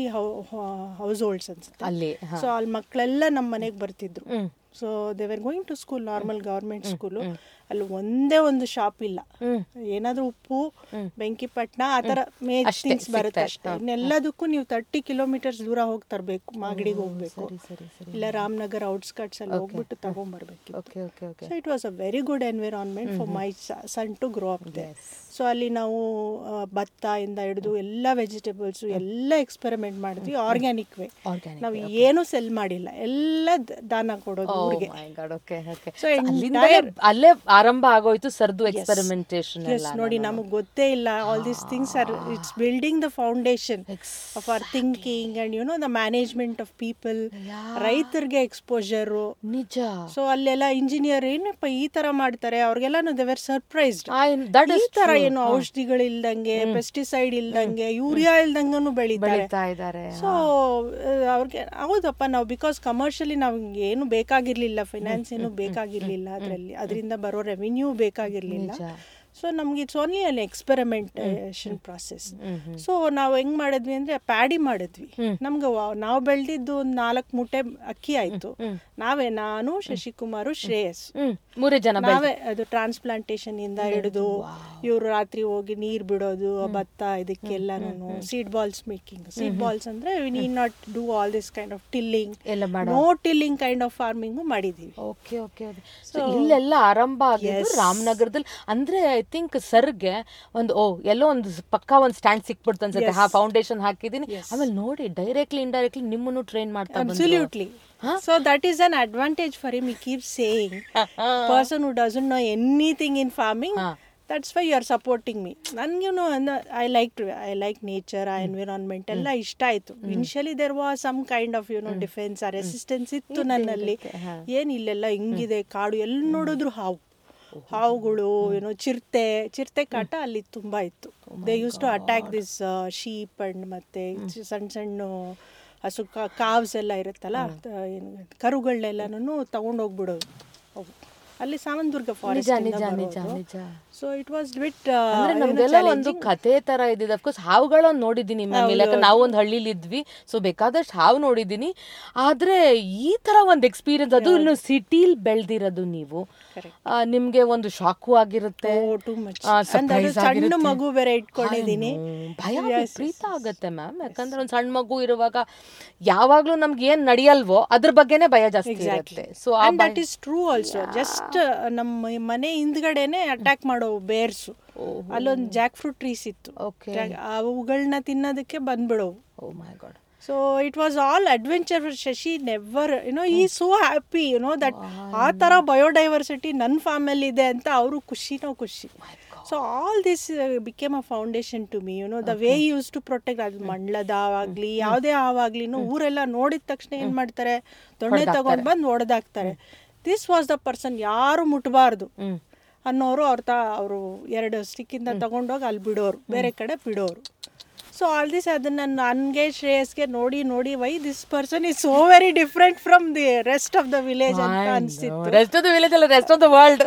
households ಅನ್ಸುತ್ತೆ ಅಲ್ಲಿ ಹಾ. ಸೊ ಅಲ್ಲಿ ಮಕ್ಕಳೆಲ್ಲ ನಮ್ಮ ಮನೆಗೆ ಬರ್ತಿದ್ರು ಹ್ಮ್. ಸೊ ದೇವರ್ going to school normal government school ಅಲ್ಲಿ ಒಂದೇ ಒಂದು ಶಾಪ್ ಇಲ್ಲ ಹ್ಮ್. ಏನಾದ್ರೂ ಉಪ್ಪು ಬೆಂಕಿಪಟ್ನ ಆ ಥರ ಮೇ ಅಷ್ಟೇ ಥಿಂಗ್ಸ್ ಬರುತ್ತೆ ಸಿಗ್ತಾ ಅಷ್ಟೇ ಇನ್ನೆಲ್ಲದಕ್ಕೂ ನೀವು ತರ್ಟಿ ಕಿಲೋಮೀಟರ್ಸ್ ದೂರ ಹೋಗಿ ತರಬೇಕು ಮಾಗಡಿಗೆ ಹೋಗ್ಬೇಕು ಸರಿ ಸರಿ ಸರಿ ಇಲ್ಲ ರಾಮನಗರ್ ಔಟ್ಸ್ಕಟ್ಸ್ ಅಲ್ಲಿ ಹೋಗ್ಬಿಟ್ಟು ತಗೊಂಡ್ಬರ್ಬೇಕು okay okay okay so it was a very good environment for my son to grow up they so ಅಲ್ಲಿ ನಾವು ಆ, ಭತ್ತ ಇಂದ ಹಿಡಿದು ಎಲ್ಲ ವೆಜಿಟೇಬಲ್ಸ್ ಎಲ್ಲ ಎಕ್ಸ್ಪೆರಿಮೆಂಟ್ ಮಾಡಿದ್ವಿ ಆರ್ಗ್ಯಾನಿಕ್ ವೇ Organic ನಾವು ಏನು ಸೆಲ್ ಮಾಡಿಲ್ಲ ಎಲ್ಲ ದ- ದಾನ ಕೊಡೋದು ಊರಿಗೆ ಓಕೆ ಓಕೆ So ಅಲ್ಲಿಂದಲೇ ಅಲ್ಲೇ ಆರಂಭ ಆಗೋಯ್ತು ಸರ್ದು ಎಕ್ಸ್ಪೆರಿಮೆಂಟೇಷನ್ ಎಸ್ ನೋಡಿ ನಮಗೆ ಗೊತ್ತೇ ಇಲ್ಲ all these things are it's building the foundation of our thinking and you know the management of people ರೈತರಿಗೆ ಎಕ್ಸ್ಪೋಜರು ನಿಜ ಸೊ ಅಲ್ಲೆಲ್ಲ ಇಂಜಿನಿಯರ್ ಏನಪ್ಪ ಈ ತರ ಮಾಡ್ತಾರೆ ಅವ್ರಿಗೆಲ್ಲ ದೇವರ್ ಸರ್ಪ್ರೈಸ್ಡ್ ದಟ್ ಈ ಇಸ್ ತರ ಏನು ಔಷಧಿಗಳು ಇಲ್ದಂಗೆ ಪೆಸ್ಟಿಸೈಡ್ ಇಲ್ದಂಗೆ ಯೂರಿಯಾ ಇಲ್ದಂಗನು ಬೆಳೀತಾರೆ ಬೆಳೀತಾ ಇದ್ದಾರೆ ಸೊ ಅವ್ರಿಗೆ ಹೌದಪ್ಪ ನಾವು ಬಿಕಾಸ್ ಕಮರ್ಷಿಯಲಿ ನಮ್ಗೆ ಏನು ಬೇಕಾಗಿರ್ಲಿಲ್ಲ ಫೈನಾನ್ಸ್ ಏನು ಬೇಕಾಗಿರ್ಲಿಲ್ಲ ಅದರಲ್ಲಿ ಅದರಿಂದ ಬರೋ ರೆವಿನ್ಯೂ ಬೇಕಾಗಿರ್ಲಿಲ್ಲ ನಿಜ. ಸೊ ನಮ್ಗೆ it's only an experimentation process so ನಾವು ಹೆಂಗ್ ಮಾಡಿದ್ವಿ ಅಂದ್ರೆ ಪ್ಯಾಡಿ ಮಾಡಿದ್ವಿ ನಮ್ಗೆ ವಾ- ನಾವು ಬೆಳೆದಿದ್ದು ಒಂದು ನಾಲ್ಕು ಮೂಟೆ ಅಕ್ಕಿ ಆಯ್ತು ನಾವೇ ನಾನು ಶಶಿಕುಮಾರು ಶ್ರೇಯಸ್ ಹ್ಮ್ ಮೂರೇ ಜನ ಬೆಳ್ದು- ನಾವೇ ಅದು ಟ್ರಾನ್ಸ್ಪ್ಲಾಂಟೇಶನ್ ಇಂದ ಹಿಡಿದು ಇವ್ರು ರಾತ್ರಿ ಹೋಗಿ ನೀರ್ ಬಿಡೋದು ಆ ಭತ್ತ ಇದಕ್ಕೆಲ್ಲಾನು seed balls making seed balls ಅಂದ್ರೆ we need not do all this kind of tilling ಎಲ್ಲ ಮಾಡೋ no tilling kind of farming ಮಾಡಿದೀವಿ ಓಕೆ ಓಕೆ ಸೊ ಇಲ್ಲೆಲ್ಲ ಆರಂಭ ಆಗಿದ್ದು ರಾಮನಗರದಲ್ಲಿ ಅಂದ್ರೆ ಐ ಥಿಂಕ್ ಸರ್ಗೆ ಒಂದು ಓ ಎಲ್ಲೋ ಒಂದು ಪಕ್ಕ ಒಂದು ಸ್ಟ್ಯಾಂಡ್ ಸಿಕ್ಬಿಡ್ತು ಅನ್ಸುತ್ತೆ ಹಾ ಫೌಂಡೇಶನ್ ಹಾಕಿದೀನಿ ಆಮೇಲೆ ನೋಡಿ ಡೈರೆಕ್ಟ್ಲಿ ಇಂಡೈರೆಕ್ಟ್ಲಿ ನಿಮ್ಮನ್ನು ಟ್ರೈನ್ ಮಾಡ್ತಾ ಬಂದ್ರು Absolutely. So that is an advantage for him. He keeps saying, person who doesn't know anything in farming, that's why you are supporting me. ನನಗೆ I like I like nature ಆ ಎನ್ವಿರಾನ್ಮೆಂಟ್ ಎಲ್ಲ ಇಷ್ಟ ಆಯ್ತು initially there was some kind of you know defence ಆ ರೆಸಿಸ್ಟೆನ್ಸ್ ಇತ್ತು ನನ್ನಲ್ಲಿ ಏನ್ ಇಲ್ಲೆಲ್ಲ ಹಿಂಗಿದೆ ಕಾಡು ಎಲ್ಲಿ ನೋಡಿದ್ರು ಹಾವು ಹಾವುಗಳು ಏನೋ ಚಿರತೆ ಚಿರತೆ ಕಾಟ ಅಲ್ಲಿ ತುಂಬಾ ಇತ್ತು they use to attack this sheep and ಮತ್ತೆ ಸಣ್ಣ ಸಣ್ಣ ಹಸು ಕಾವ್ಸ್ ಎಲ್ಲ ಇರುತ್ತಲ್ಲ ತ- ಏನು ಕರುಗಳನ್ನೆಲ್ಲನೂ ತಗೊಂಡೋಗ್ಬಿಡೋದು ಅವು ಅಲ್ಲಿ ಸಾಮಂತದುರ್ಗ ನಿಜ ಫಾರೆಸ್ಟ್ ನಿಜ ನಿಜ ನಿಜ ಸೊ ಇಟ್ ವಾಸ್ ಬಿಟ್ ಅಂದ್ರೆ ನಮ್ದೆಲ್ಲ ಒಂದು ಕತೆ ತರ ಇದ್ದಿದೆ ಅಫ್ಕೋರ್ಸ್ ಹಾವುಗಳನ್ನ ನೋಡಿದ್ದೀನಿ ಮ್ಯಾಮ್ ಇಲ್ಲ ಯಾಕಂದ್ರೆ ನಾವು ಒಂದು ಹಳ್ಳಿಲಿ ಇದ್ವಿ ಸೊ ಬೇಕಾದಷ್ಟು ಹಾವು ನೋಡಿದ್ದೀನಿ ಆದ್ರೆ ಈ ತರ ಒಂದು ಎಕ್ಸ್ಪೀರಿಯನ್ಸ್ ಅದು ಇನ್ನು ಸಿಟಿಲ್ ಬೆಳ್ದಿರೋದು ನೀವು ಆ, ನಿಮ್ಗೆ ಒಂದು ಶಾಕು ಆಗಿರುತ್ತೆ ಟೂ ಮಚ್ ಆ, surprise ಸಣ್ಣ ಆಗಿರುತ್ತೆ. ಮಗು ಬೇರೆ ಇಟ್ಕೊಂಡಿದ್ದೀನಿ ಹ್ಮ್, ಭಯ ವಿಪರೀತ ಆಗತ್ತೆ ಮ್ಯಾಮ್ ಯಾಕಂದ್ರೆ ಒಂದ್ ಸಣ್ಣ ಮಗು ಇರುವಾಗ ಯಾವಾಗ್ಲೂ ನಮ್ಗೆ ಏನ್ ನಡೆಯಲ್ವೋ ಅದ್ರ ಬಗ್ಗೆನೇ ಭಯ ಜಾಸ್ತಿ ಇರುತ್ತೆ ಸೊ ಆ and that is true also just ನಮ್ಮ ಮನೆ ಹಿಂದ್ಗಡೆನೆ ಅಟ್ಯಾಕ್ ಮಾಡೋ ಬೇರ್ಸು ಅಲ್ಲೊಂದು ಜಾಕ್ ಫ್ರೂಟ್ ಟ್ರೀಸ್ ಇತ್ತು ಓಕೆ ಜಾಕ್- ಅವುಗಳನ್ನ ತಿನ್ನೋದಕ್ಕೆ ಬಂದ್ಬಿಡೋವು oh my God so it was all adventure Shashi never you know he so happy you know that ಆ ಥರ ಬಯೋಡೈವರ್ಸಿಟಿ ನನ್ನ ಫಾರ್ಮಲ್ಲಿ ಇದೆ ಅಂತ ಅವರು ಖುಷಿನೋ ಖುಷಿ so all this became a foundation to me you know the way use to protect ಅದು ಮಂಡ್ಲದ ಆವಾಗ್ಲಿ ಯಾವುದೇ ಹಾವಾಗ್ಲಿನೂ ಊರೆಲ್ಲ ನೋಡಿದ ತಕ್ಷಣ ಏನು ಮಾಡ್ತಾರೆ ದೊಣ್ಣೆ ತಗೊಂಡು ಬಂದು ಹೊಡೆದಾಕ್ತಾರೆ ದಿಸ್ ವಾಸ್ ದ ಪರ್ಸನ್ ಯಾರು ಮುಟ್ಬಾರ್ದು ಹ್ಮ್ ಅನ್ನೋರು ಅವ್ರ ತ ಅವರು ಎರಡು ಸ್ಟಿಕ್ಕಿಂದ ತಗೊಂಡೋಗಿ ಅಲ್ಲಿ ಬಿಡೋರು ಬೇರೆ ಕಡೆ ಬಿಡೋರು ಸೊ ಆಲ್ ದಿಸ್ ಅದನ್ನ ನನಗೆ ಶ್ರೇಯಸ್ಗೆ ನೋಡಿ ನೋಡಿ why this person is so very different from the rest of the village ಅಂತ ಅನಿಸ್ತಿತ್ತು ರೆಸ್ಟ್ ಆಫ್ ದ ವಿಲೇಜ್ ಅಲ್ಲ rest of the world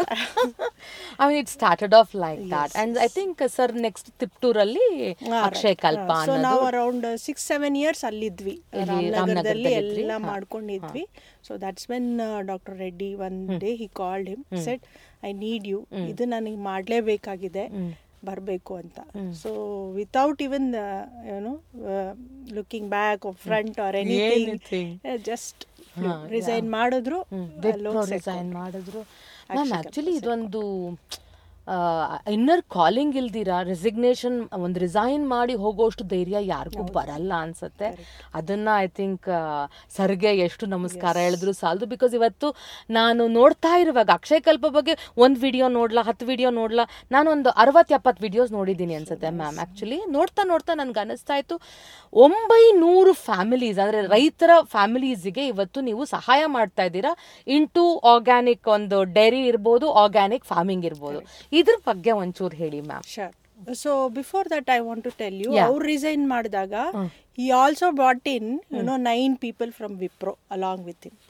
I mean it started of like that and I think sir next ತಿಪ್ಟೂರಲ್ಲಿ ಅಕ್ಷಯ್ ಕಲ್ಪ ಸೊ ಅನ್ನೋದು ನಾವು ಅರೌಂಡ್ ಸಿಕ್ಸ್ ಸೆವೆನ್ ಇಯರ್ಸ್ ಅಲ್ಲಿದ್ವಿ ರಾಮನಗರದಲ್ಲಿ ರಾಮನಗರದಲ್ಲಿ ಎಲ್ಲ ಮಾಡ್ಕೊಂಡಿದ್ವಿ so that's when doctor Reddy one day he called him said I need you ಇದು ನನಗೆ ಮಾಡಲೇಬೇಕಾಗಿದೆ ಬರಬೇಕು ಅಂತ ಸೊ ವಿತೌಟ್ ಇವನ್ ಏನೋ looking back front or anything Anything. Just resign ಮಾಡಿದ್ರು ವಿಪ್ರೋ ರಿಸೈನ್ ಮಾಡಿದ್ರು ಮ್ಯಾಮ್ ಆ್ಯಕ್ಚುಲಿ ಇದೊಂದು ಇನ್ನರ್ ಕಾಲಿಂಗ್ ಇಲ್ದಿರ ರೆಸಿಗ್ನೇಷನ್ ಒಂದು ರಿಸೈನ್ ಮಾಡಿ ಹೋಗೋಷ್ಟು ಧೈರ್ಯ ಯಾರಿಗೂ ಬರಲ್ಲ ಅನ್ಸುತ್ತೆ ಅದನ್ನ ಐ ಥಿಂಕ್ ಸರ್ಗೆ ಎಷ್ಟು ನಮಸ್ಕಾರ ಹೇಳಿದ್ರು ಸಾಲದು ಬಿಕಾಸ್ ಇವತ್ತು ನಾನು ನೋಡ್ತಾ ಇರುವಾಗ ಅಕ್ಷಯ್ ಕಲ್ಪ ಬಗ್ಗೆ ಒಂದು ವಿಡಿಯೋ ನೋಡ್ಲಾ ಹತ್ತು ವಿಡಿಯೋ ನೋಡ್ಲಾ ನಾನು ಒಂದು ಅರವತ್ತು ಎಪ್ಪತ್ತು ವಿಡಿಯೋಸ್ ನೋಡಿದ್ದೀನಿ ಅನ್ಸುತ್ತೆ ಮ್ಯಾಮ್ ಆ್ಯಕ್ಚುಲಿ ನೋಡ್ತಾ ನೋಡ್ತಾ ನನ್ಗೆ ಅನಿಸ್ತಾ ಇತ್ತು ಒಂಬೈನೂರು ಫ್ಯಾಮಿಲೀಸ್ ಅಂದರೆ ರೈತರ ಫ್ಯಾಮಿಲೀಸ್ಗೆ ಇವತ್ತು ನೀವು ಸಹಾಯ ಮಾಡ್ತಾ ಇದ್ದೀರಾ ಇಂಟು ಆರ್ಗ್ಯಾನಿಕ್ ಒಂದು ಡೈರಿ ಇರ್ಬೋದು ಆರ್ಗ್ಯಾನಿಕ್ ಫಾರ್ಮಿಂಗ್ ಇರ್ಬೋದು ಇದ್ರ ಬಗ್ಗೆ ಒಂಚೂರು ಹೇಳಿ ma'am sure so before that I want to tell you Yeah. ಅವ್ರು ರಿಸೈನ್ ಮಾಡಿದಾಗ he also brought in you know nine people from Wipro along with him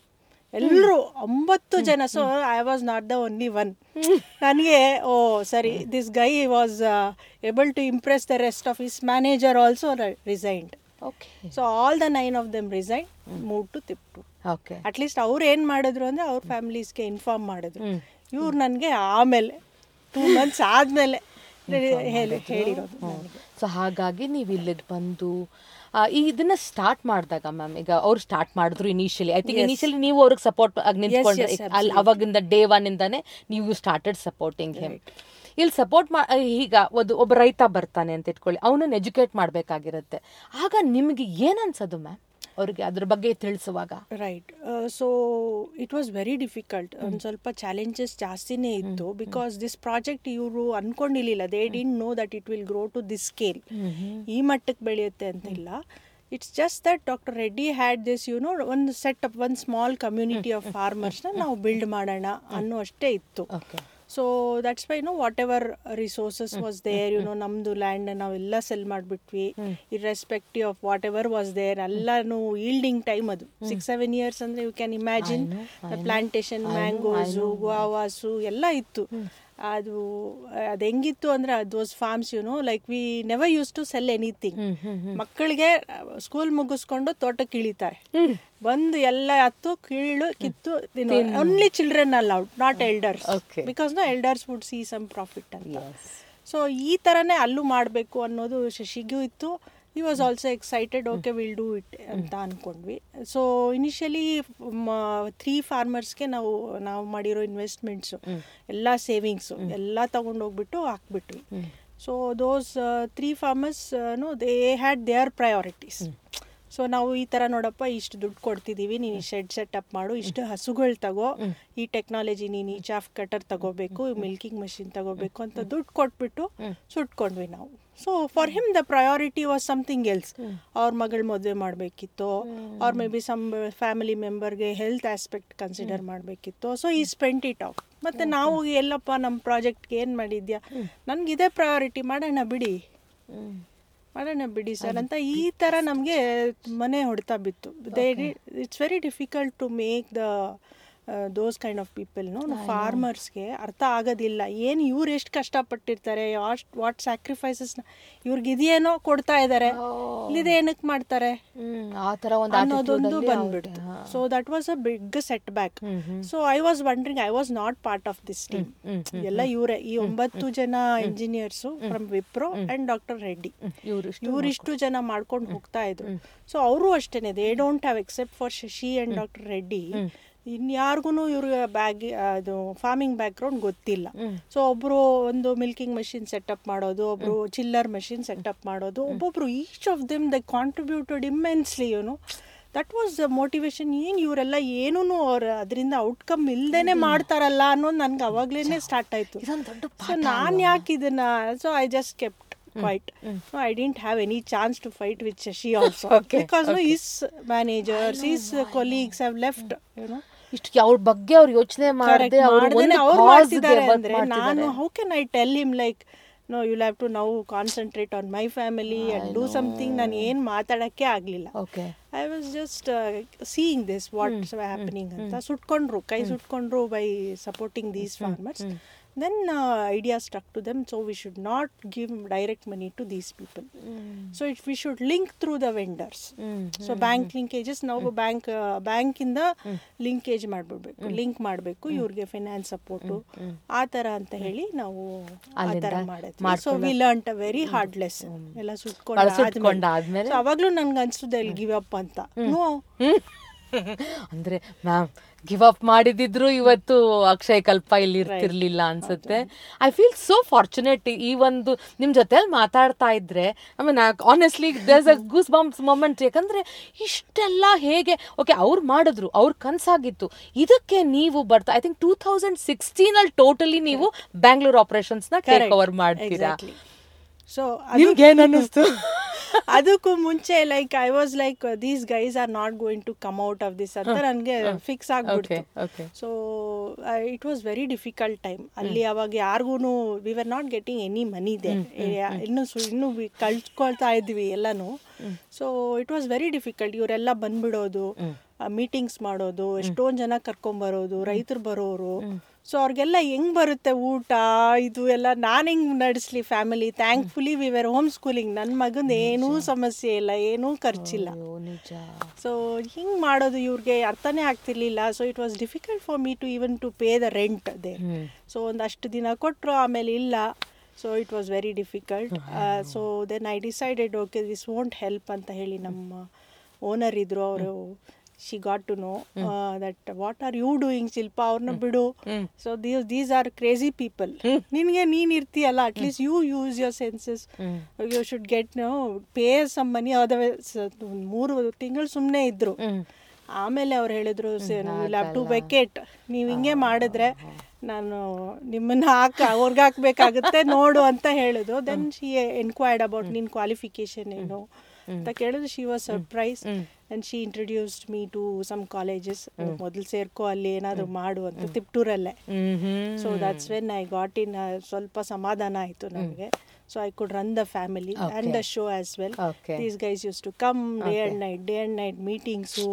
ಎಲ್ಲರೂ ಒಂಬತ್ತು ಜನ so I was not the only one ನನಗೆ ಓ ಸರಿ this guy was able to impress the rest of his manager also resigned okay so all the nine of them resign move to Tiptur okay at least ಅವ್ರು ಏನು ಮಾಡಿದ್ರು ಅಂದರೆ ಅವ್ರ ಫ್ಯಾಮಿಲೀಸ್ಗೆ ಇನ್ಫಾರ್ಮ್ ಮಾಡಿದ್ರು ಹ್ಮ್. ಇವ್ರು ನನಗೆ ಆಮೇಲೆ ಟೂ ಮಂತ್ಸ್ ಆದಮೇಲೆ ಹೇಳಿ ಹೇಳಿರೋದು ನನಗೆ ಸೊ ಹಾಗಾಗಿ ನೀವು ಇಲ್ಲಿಗೆ ಬಂದು ಆ, ಈ ಇದನ್ನ ಸ್ಟಾರ್ಟ್ ಮಾಡಿದಾಗ ಮ್ಯಾಮ್ ಈಗ ಅವ್ರು ಸ್ಟಾರ್ಟ್ ಮಾಡಿದ್ರು ಇನಿಷಿಯಲಿ ಐ ಥಿಂಕ್ ಇನಿಷಿಯಲಿ ನೀವು ಅವ್ರಿಗೆ ಸಪೋರ್ಟ್ ಆಗಿ ನಿಂತ್ಕೊಂಡ್ರೆ yes, ಅಲ್ಲಿ ಅವಾಗಿಂದ ಡೇ ಒನ್ ಇಂದಾನೆ ನೀವು ಸ್ಟಾರ್ಟೆಡ್ ಸಪೋರ್ಟಿಂಗ್ ಹಿಮ್ ಇಲ್ಲಿ ಸಪೋರ್ಟ್ ಮಾ ಈಗ ಒಂದು ಒಬ್ಬ ರೈತ ಬರ್ತಾನೆ ಅಂತ ಇಟ್ಕೊಳ್ಳಿ ಅವನನ್ನು ಎಜುಕೇಟ್ ಮಾಡಬೇಕಾಗಿರುತ್ತೆ ಆಗ ನಿಮಗೆ ಏನು ಅನ್ಸೋದು ಮ್ಯಾಮ್ ಅವ್ರಿಗೆ ಅದ್ರ ಬಗ್ಗೆ ತಿಳಿಸುವಾಗ right so it was very difficult ಒಂದು ಸ್ವಲ್ಪ ಚಾಲೆಂಜಸ್ ಜಾಸ್ತಿನೇ ಇತ್ತು ಬಿಕಾಸ್ ದಿಸ್ ಪ್ರಾಜೆಕ್ಟ್ ಇವರು ಅನ್ಕೊಂಡಿರ್ಲಿಲ್ಲ they didn't know that it will grow to this scale ಈ ಮಟ್ಟಕ್ಕೆ ಬೆಳೆಯುತ್ತೆ ಅಂತಿಲ್ಲ it's just that doctor Reddy had this you know ಒಂದು ಸೆಟ್ ಅಪ್ ಒಂದು ಸ್ಮಾಲ್ ಕಮ್ಯುನಿಟಿ ಆಫ್ ಫಾರ್ಮರ್ಸ್ನ ನಾವು ಬಿಲ್ಡ್ ಮಾಡೋಣ ಅನ್ನೋ ಅಷ್ಟೇ ಇತ್ತು okay so that's why no whatever resources was there you know ನಮ್ಮದು ಲ್ಯಾಂಡ್ ನಾವೆಲ್ಲ ಸೆಲ್ ಮಾಡಿಬಿಟ್ವಿ irrespective of whatever was there ಎಲ್ಲಾನು ಈಲ್ಡಿಂಗ್ ಟೈಮ್ ಅದು ಸಿಕ್ಸ್ ಸೆವೆನ್ ಇಯರ್ಸ್ ಅಂದರೆ you can imagine plantation mangoes guavas ಎಲ್ಲ ಇತ್ತು ಅದು ಅದು ಹೆಂಗಿತ್ತು ಅಂದರೆ those farms you know like we never use to sell anything ಮಕ್ಕಳಿಗೆ ಸ್ಕೂಲ್ ಮುಗಿಸ್ಕೊಂಡು ತೋಟಕ್ಕೆ ಇಳಿತಾರೆ ಬಂದು ಎಲ್ಲ ಹತ್ತು ಕೀಳು ಕಿತ್ತು only children allowed not elders Okay. Because no elders would see some profit ಅಂತ ಸೊ ಈ ಥರನೇ ಅಲ್ಲೂ ಮಾಡಬೇಕು ಅನ್ನೋದು ಶಶಿಗೂ ಇತ್ತು ಈ was also excited okay will do it ಅಂತ ಅಂದ್ಕೊಂಡ್ವಿ ಸೊ ಇನಿಷಿಯಲಿ ತ್ರೀ ಫಾರ್ಮರ್ಸ್ಗೆ ನಾವು ನಾವು ಮಾಡಿರೋ ಇನ್ವೆಸ್ಟ್ಮೆಂಟ್ಸು ಎಲ್ಲ ಸೇವಿಂಗ್ಸು ಎಲ್ಲ ತಗೊಂಡೋಗ್ಬಿಟ್ಟು ಹಾಕ್ಬಿಟ್ವಿ so those three farmers no they had their priorities so ನಾವು ಈ ಥರ ನೋಡಪ್ಪ ಇಷ್ಟು ದುಡ್ಡು ಕೊಡ್ತಿದ್ದೀವಿ ನೀನು ಶೆಡ್ ಸೆಟಪ್ ಮಾಡು ಇಷ್ಟು ಹಸುಗಳು ತಗೋ ಈ ಟೆಕ್ನಾಲಜಿ ನೀನು ಈ ಚಾಫ್ ಕಟರ್ ತಗೋಬೇಕು ಮಿಲ್ಕಿಂಗ್ ಮಷಿನ್ ತಗೋಬೇಕು ಅಂತ ದುಡ್ಡು ಕೊಟ್ಬಿಟ್ಟು ಸುಟ್ಕೊಂಡ್ವಿ ನಾವು so for him the priority was something else ಅವ್ರ ಮಗಳ ಮದುವೆ ಮಾಡಬೇಕಿತ್ತು ಅವ್ರ ಮೇ ಬಿ ಸಮ್ ಫ್ಯಾಮಿಲಿ ಮೆಂಬರ್ಗೆ ಹೆಲ್ತ್ ಆಸ್ಪೆಕ್ಟ್ ಕನ್ಸಿಡರ್ ಮಾಡಬೇಕಿತ್ತು ಸೊ ಈ ಸ್ಪೆಂಟ್ ಇಟ್ ಔಟ್ ಮತ್ತು ನಾವು ಎಲ್ಲಪ್ಪ ನಮ್ಮ ಪ್ರಾಜೆಕ್ಟ್ಗೆ ಏನು ಮಾಡಿದ್ಯಾ ನನಗೆ ಇದೇ ಪ್ರಯಾರಿಟಿ ಮಾಡೋಣ ಬಿಡಿ ಮಾಡೋಣ ಬಿಡಿ ಸರ್ ಅಂತ ಈ ಥರ ನಮಗೆ ಮನೆ ಹೊಡ್ತಾ ಬಿತ್ತು they it's very difficult to make the those kind of ಪೀಪಲ್ನು ಫಾರ್ಮರ್ಸ್ಗೆ ಅರ್ಥ ಆಗೋದಿಲ್ಲ ಏನು ಇವ್ರು ಎಷ್ಟು ಕಷ್ಟಪಟ್ಟಿರ್ತಾರೆ ವಾಟ್ ವಾಟ್ ಸ್ಯಾಕ್ರಿಫೈಸಸ್ನ ಇವ್ರಿಗೆ ಇದೇನೋ ಕೊಡ್ತಾ ಇದ್ದಾರೆ ಇಲ್ಲಿದೆ ಏನಕ್ಕೆ ಮಾಡ್ತಾರೆ ಆ ಥರ ಒಂದು ಅನ್ನೋದೊಂದು ಬಂದ್ಬಿಡ್ತು so that was a big setback so I was wondering I was not part of this team ಎಲ್ಲ ಇವರೇ ಈ ಒಂಬತ್ತು ಜನ engineers from Wipro and doctor Reddy ಇವರು ಇವರಿಷ್ಟು ಜನ ಮಾಡ್ಕೊಂಡು ಹೋಗ್ತಾ ಇದ್ರು ಸೊ ಅವರು ಅಷ್ಟೇನೆ they don't have except for Shashi and doctor Reddy ಇನ್ಯಾರಿಗೂ ಇವ್ರಿಗೆ ಬ್ಯಾಗ್ ಅದು ಫಾರ್ಮಿಂಗ್ ಬ್ಯಾಕ್ಗ್ರೌಂಡ್ ಗೊತ್ತಿಲ್ಲ ಸೊ ಒಬ್ರು ಒಂದು ಮಿಲ್ಕಿಂಗ್ ಮಷಿನ್ ಸೆಟಪ್ ಮಾಡೋದು ಒಬ್ರು ಚಿಲ್ಲರ್ ಮಷಿನ್ ಸೆಟಪ್ ಮಾಡೋದು ಒಬ್ಬೊಬ್ರು each of them the contributed immensely ಇವನು ದಟ್ ವಾಸ್ ದ ಮೋಟಿವೇಶನ್ ಏನು ಇವರೆಲ್ಲ ಏನೂ ಅವ್ರ ಅದರಿಂದ ಔಟ್ಕಮ್ ಇಲ್ದೇನೆ ಮಾಡ್ತಾರಲ್ಲ ಅನ್ನೋದು ನನ್ಗೆ ಅವಾಗ್ಲೇನೆ ಸ್ಟಾರ್ಟ್ ಆಯ್ತು ಇದೊಂದು ದೊಡ್ಡ ಸೊ ನಾನು ಯಾಕೆ ಇದನ್ನ so I just kept quiet so I didn't have any chance to fight with Shashi also because his managers his colleagues have left you know ಇಷ್ಟು ಅವ್ರ ಬಗ್ಗೆ ಅವ್ರು ಯೋಚನೆ ಮಾಡದೆ ಮಾಡ್ದೇನೆ ಅವ್ರು ಮಾಡ್ತಿದ್ದಾರೆ ಅಂದ್ರೆ ನಾನು how can I tell him like no you have to ನಾವು concentrate on my family and do something ನಾನು ಏನು ಮಾತಾಡೋಕ್ಕೆ ಆಗಲಿಲ್ಲ okay I was just seeing this what's happening ಅಂತ ಸುಟ್ಕೊಂಡ್ರು ಕೈ ಸುಟ್ಕೊಂಡ್ರು by supporting these farmers then idea stuck to them so we should not give direct money to these people so it we should link through the vendors so bank linkages ನಾವು ಬ್ಯಾಂಕ್ ಬ್ಯಾಂಕಿಂದ ಲಿಂಕೇಜ್ ಮಾಡ್ಬಿಡ್ಬೇಕು ಲಿಂಕ್ ಮಾಡಬೇಕು ಇವ್ರಿಗೆ ಫೈನಾನ್ಸ್ ಸಪೋರ್ಟು ಆ ಥರ ಅಂತ ಹೇಳಿ ನಾವು ಆ ಥರ ಮಾಡಿದ್ವಿ so we learn a very hard lesson ಎಲ್ಲ ಸುಟ್ಕೊಂಡು ಸುಟ್ಕೊಂಡಾದ್ಮೇಲೆ ಅವಾಗಲೂ ನನ್ಗೆ ಅನ್ಸುತ್ತೆ ಇಲ್ಲಿ ಗಿವ್ ಅಪ್ ಅಂತ ನೋ ಅಂದ್ರೆ ಮ್ಯಾಮ್ ಗಿವ್ ಅಪ್ ಮಾಡಿದಿದ್ರು ಇವತ್ತು ಅಕ್ಷಯ್ ಕಲ್ಪ ಇಲ್ಲಿ ಇರ್ತಿರ್ಲಿಲ್ಲ ಅನ್ಸುತ್ತೆ ಐ ಫೀಲ್ ಸೋ ಫಾರ್ಚುನೇಟ್ ಈ ಒಂದು ನಿಮ್ ಜೊತೆಲಿ ಮಾತಾಡ್ತಾ ಇದ್ರೆ I mean honestly there's a goosebumps moment ಯಾಕಂದ್ರೆ ಇಷ್ಟೆಲ್ಲ ಹೇಗೆ ಓಕೆ ಅವ್ರು ಮಾಡಿದ್ರು ಅವ್ರ ಕನ್ಸಾಗಿತ್ತು ಇದಕ್ಕೆ ನೀವು ಬರ್ತಾ I think two thousand sixteen ಅಲ್ಲಿ ಟೋಟಲಿ ನೀವು ಬ್ಯಾಂಗ್ಳೂರ್ ಆಪರೇಷನ್ಸ್ ನ ಟೇಕ್ ಓವರ್ ಮಾಡ್ತೀರಾ ಸೊ ನಿಮ್ಗೆ ಏನ್ ಅನ್ನಿಸ್ತು ಅದಕ್ಕೂ ಮುಂಚೆ like I was like these guys are not going to come out of this ಅಂತ ನನಗೆ ಫಿಕ್ಸ್ ಆಗ್ಬಿಡ್ತು okay. So it was very difficult time ಅಲ್ಲಿ ಅವಾಗ ಯಾರಿಗೂ we are not getting any money ದೆ ಇನ್ನು ಸು ಇನ್ನೂ ವಿ- ಕಳ್ಕೊಳ್ತಾ ಇದ್ವಿ ಎಲ್ಲನೂ so it was very difficult ಇವರೆಲ್ಲ ಬಂದ್ಬಿಡೋದು ಮೀಟಿಂಗ್ಸ್ ಮಾಡೋದು ಎಷ್ಟೊಂದು ಜನ ಕರ್ಕೊಂಬರೋದು ರೈತರು ಬರೋರು ಸೊ ಅವ್ರಿಗೆಲ್ಲ ಹೆಂಗ್ ಬರುತ್ತೆ ಊಟ ಇದು ಎಲ್ಲ ನಾನು ಹೆಂಗ್ ನಡೆಸ್ಲಿ family thankfully we were home schooling ನನ್ನ ಮಗಂದು ಏನೂ ಸಮಸ್ಯೆ ಇಲ್ಲ ಏನೂ ಖರ್ಚಿಲ್ಲ ಅಯ್ಯೋ ನಿಜ ಸೊ ಹಿಂಗೆ ಮಾಡೋದು ಇವ್ರಿಗೆ ಅರ್ಥನೇ ಆಗ್ತಿರ್ಲಿಲ್ಲ so it was difficult for me to even to pay the rent they hmm. So ಒಂದಷ್ಟು ದಿನ ಕೊಟ್ಟರು ಆಮೇಲೆ ಇಲ್ಲ so it was very difficult so then I decided okay this won't help ಅಂತ ಹೇಳಿ ನಮ್ಮ ಓನರ್ ಇದ್ರು ಅವರು she got to know that what are you doing Shilpa ಅವ್ರನ್ನ ಬಿಡು so these these are crazy people ನಿನಗೆ ನೀನು ಇರ್ತೀಯಲ್ಲ at least you use your senses you should get no pay some money otherwise ಮೂರು ತಿಂಗಳು ಸುಮ್ಮನೆ ಇದ್ರು ಹ್ಮ್. ಆಮೇಲೆ ಅವ್ರು ಹೇಳಿದ್ರು ಲ್ಯಾವ್ ಟು ವೆಕೆಟ್ ನೀವು ಹಿಂಗೆ ಮಾಡಿದ್ರೆ ನಾನು ನಿಮ್ಮನ್ನ ಹಾಕ ಅವ್ರಿಗೆ ಹಾಕ್ಬೇಕಾಗುತ್ತೆ ನೋಡು ಅಂತ ಹೇಳಿದ್ರು ದೆನ್ ಶಿ ಎನ್ಕ್ವೈರ್ಡ್ ಅಬೌಟ್ ನಿನ್ ಕ್ವಾಲಿಫಿಕೇಶನ್ ಏನು ಅಂತ ಕೇಳಿದ್ರು she was surprise and she introduced me to some colleges ಮೊದಲು ಸೇರ್ಕೋ ಅಲ್ಲಿ ಏನಾದ್ರು ಮಾಡು ಅಂತ ತಿಪ್ಟೂರಲ್ಲೇ hmm hmm so that's when I got in ಸ್ವಲ್ಪ ಸಮಾಧಾನ ಆಯಿತು ನನಗೆ so I could run the family and the show as well Okay. These guys use to come day and night day and night meetings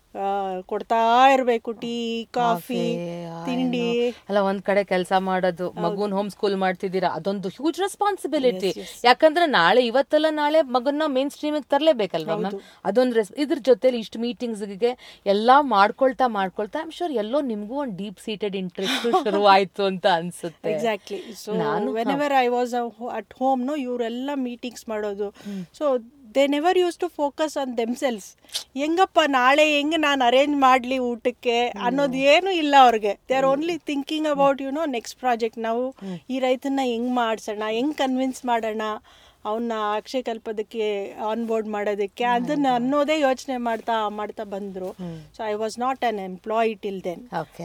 ಕೊಡ್ತಾ ಇರಬೇಕು ಟೀ ಕಾಫಿ ತಿಂಡಿ ಅಲ್ಲ ಒಂದ್ ಕಡೆ ಕೆಲಸ ಮಾಡೋದು ಮಗುನ್ ಹೋಮ್ ಸ್ಕೂಲ್ ಮಾಡ್ತಿದ್ದೀರಾ ಅದೊಂದು ಹ್ಯೂಜ್ ರೆಸ್ಪಾನ್ಸಿಬಿಲಿಟಿ Yes, yes. ಯಾಕಂದ್ರೆ ನಾಳೆ ಇವತ್ತಲ್ಲ ನಾಳೆ ಮಗನ್ನ ಮೇನ್ ಸ್ಟ್ರೀಮಿಗೆ ತರಲೇಬೇಕಲ್ವಾ ಮ್ಯಾಮ್ ಅದೊಂದು ರೆಸ್ ಇದ್ರ ಜೊತೆಲಿ ಇಷ್ಟು ಮೀಟಿಂಗ್ಸ್ಗೆ ಎಲ್ಲಾ ಮಾಡ್ಕೊಳ್ತಾ ಮಾಡ್ಕೊಳ್ತಾ ಐಮ್ ಶೋರ್ ಎಲ್ಲೋ ನಿಮ್ಗೂ ಒಂದು ಡೀಪ್ ಸೀಟೆಡ್ ಇಂಟ್ರೆಸ್ಟ್ ಶುರು ಆಯ್ತು ಅಂತ ಅನ್ಸುತ್ತೆ ಎಕ್ಸಾಕ್ಟ್ಲಿ ಸೊ ನಾನು- whenever I was at home no ಇವರೆಲ್ಲ ಮೀಟಿಂಗ್ಸ್ ಮಾಡೋದು so they never use to focus on themselves ಹೆಂಗಪ್ಪ ನಾಳೆ ಹೆಂಗೆ ನಾನು ಅರೇಂಜ್ ಮಾಡಲಿ ಊಟಕ್ಕೆ ಅನ್ನೋದು ಏನು ಇಲ್ಲ ಅವ್ರಿಗೆ they are only thinking about you know next project ನಾವು ಈ ರೈತನ ಹೆಂಗ್ ಮಾಡ್ಸೋಣ ಹೆಂಗ್ ಕನ್ವಿನ್ಸ್ ಮಾಡೋಣ ಅವನ್ನ ಅಕ್ಷಯ ಕಲ್ಪದಕ್ಕೆ ಆನ್ ಬೋರ್ಡ್ ಮಾಡೋದಕ್ಕೆ ಅದನ್ನ ಅನ್ನೋದೇ ಯೋಚನೆ ಮಾಡ್ತಾ ಮಾಡ್ತಾ ಬಂದ್ರು so I was not unemployed till then okay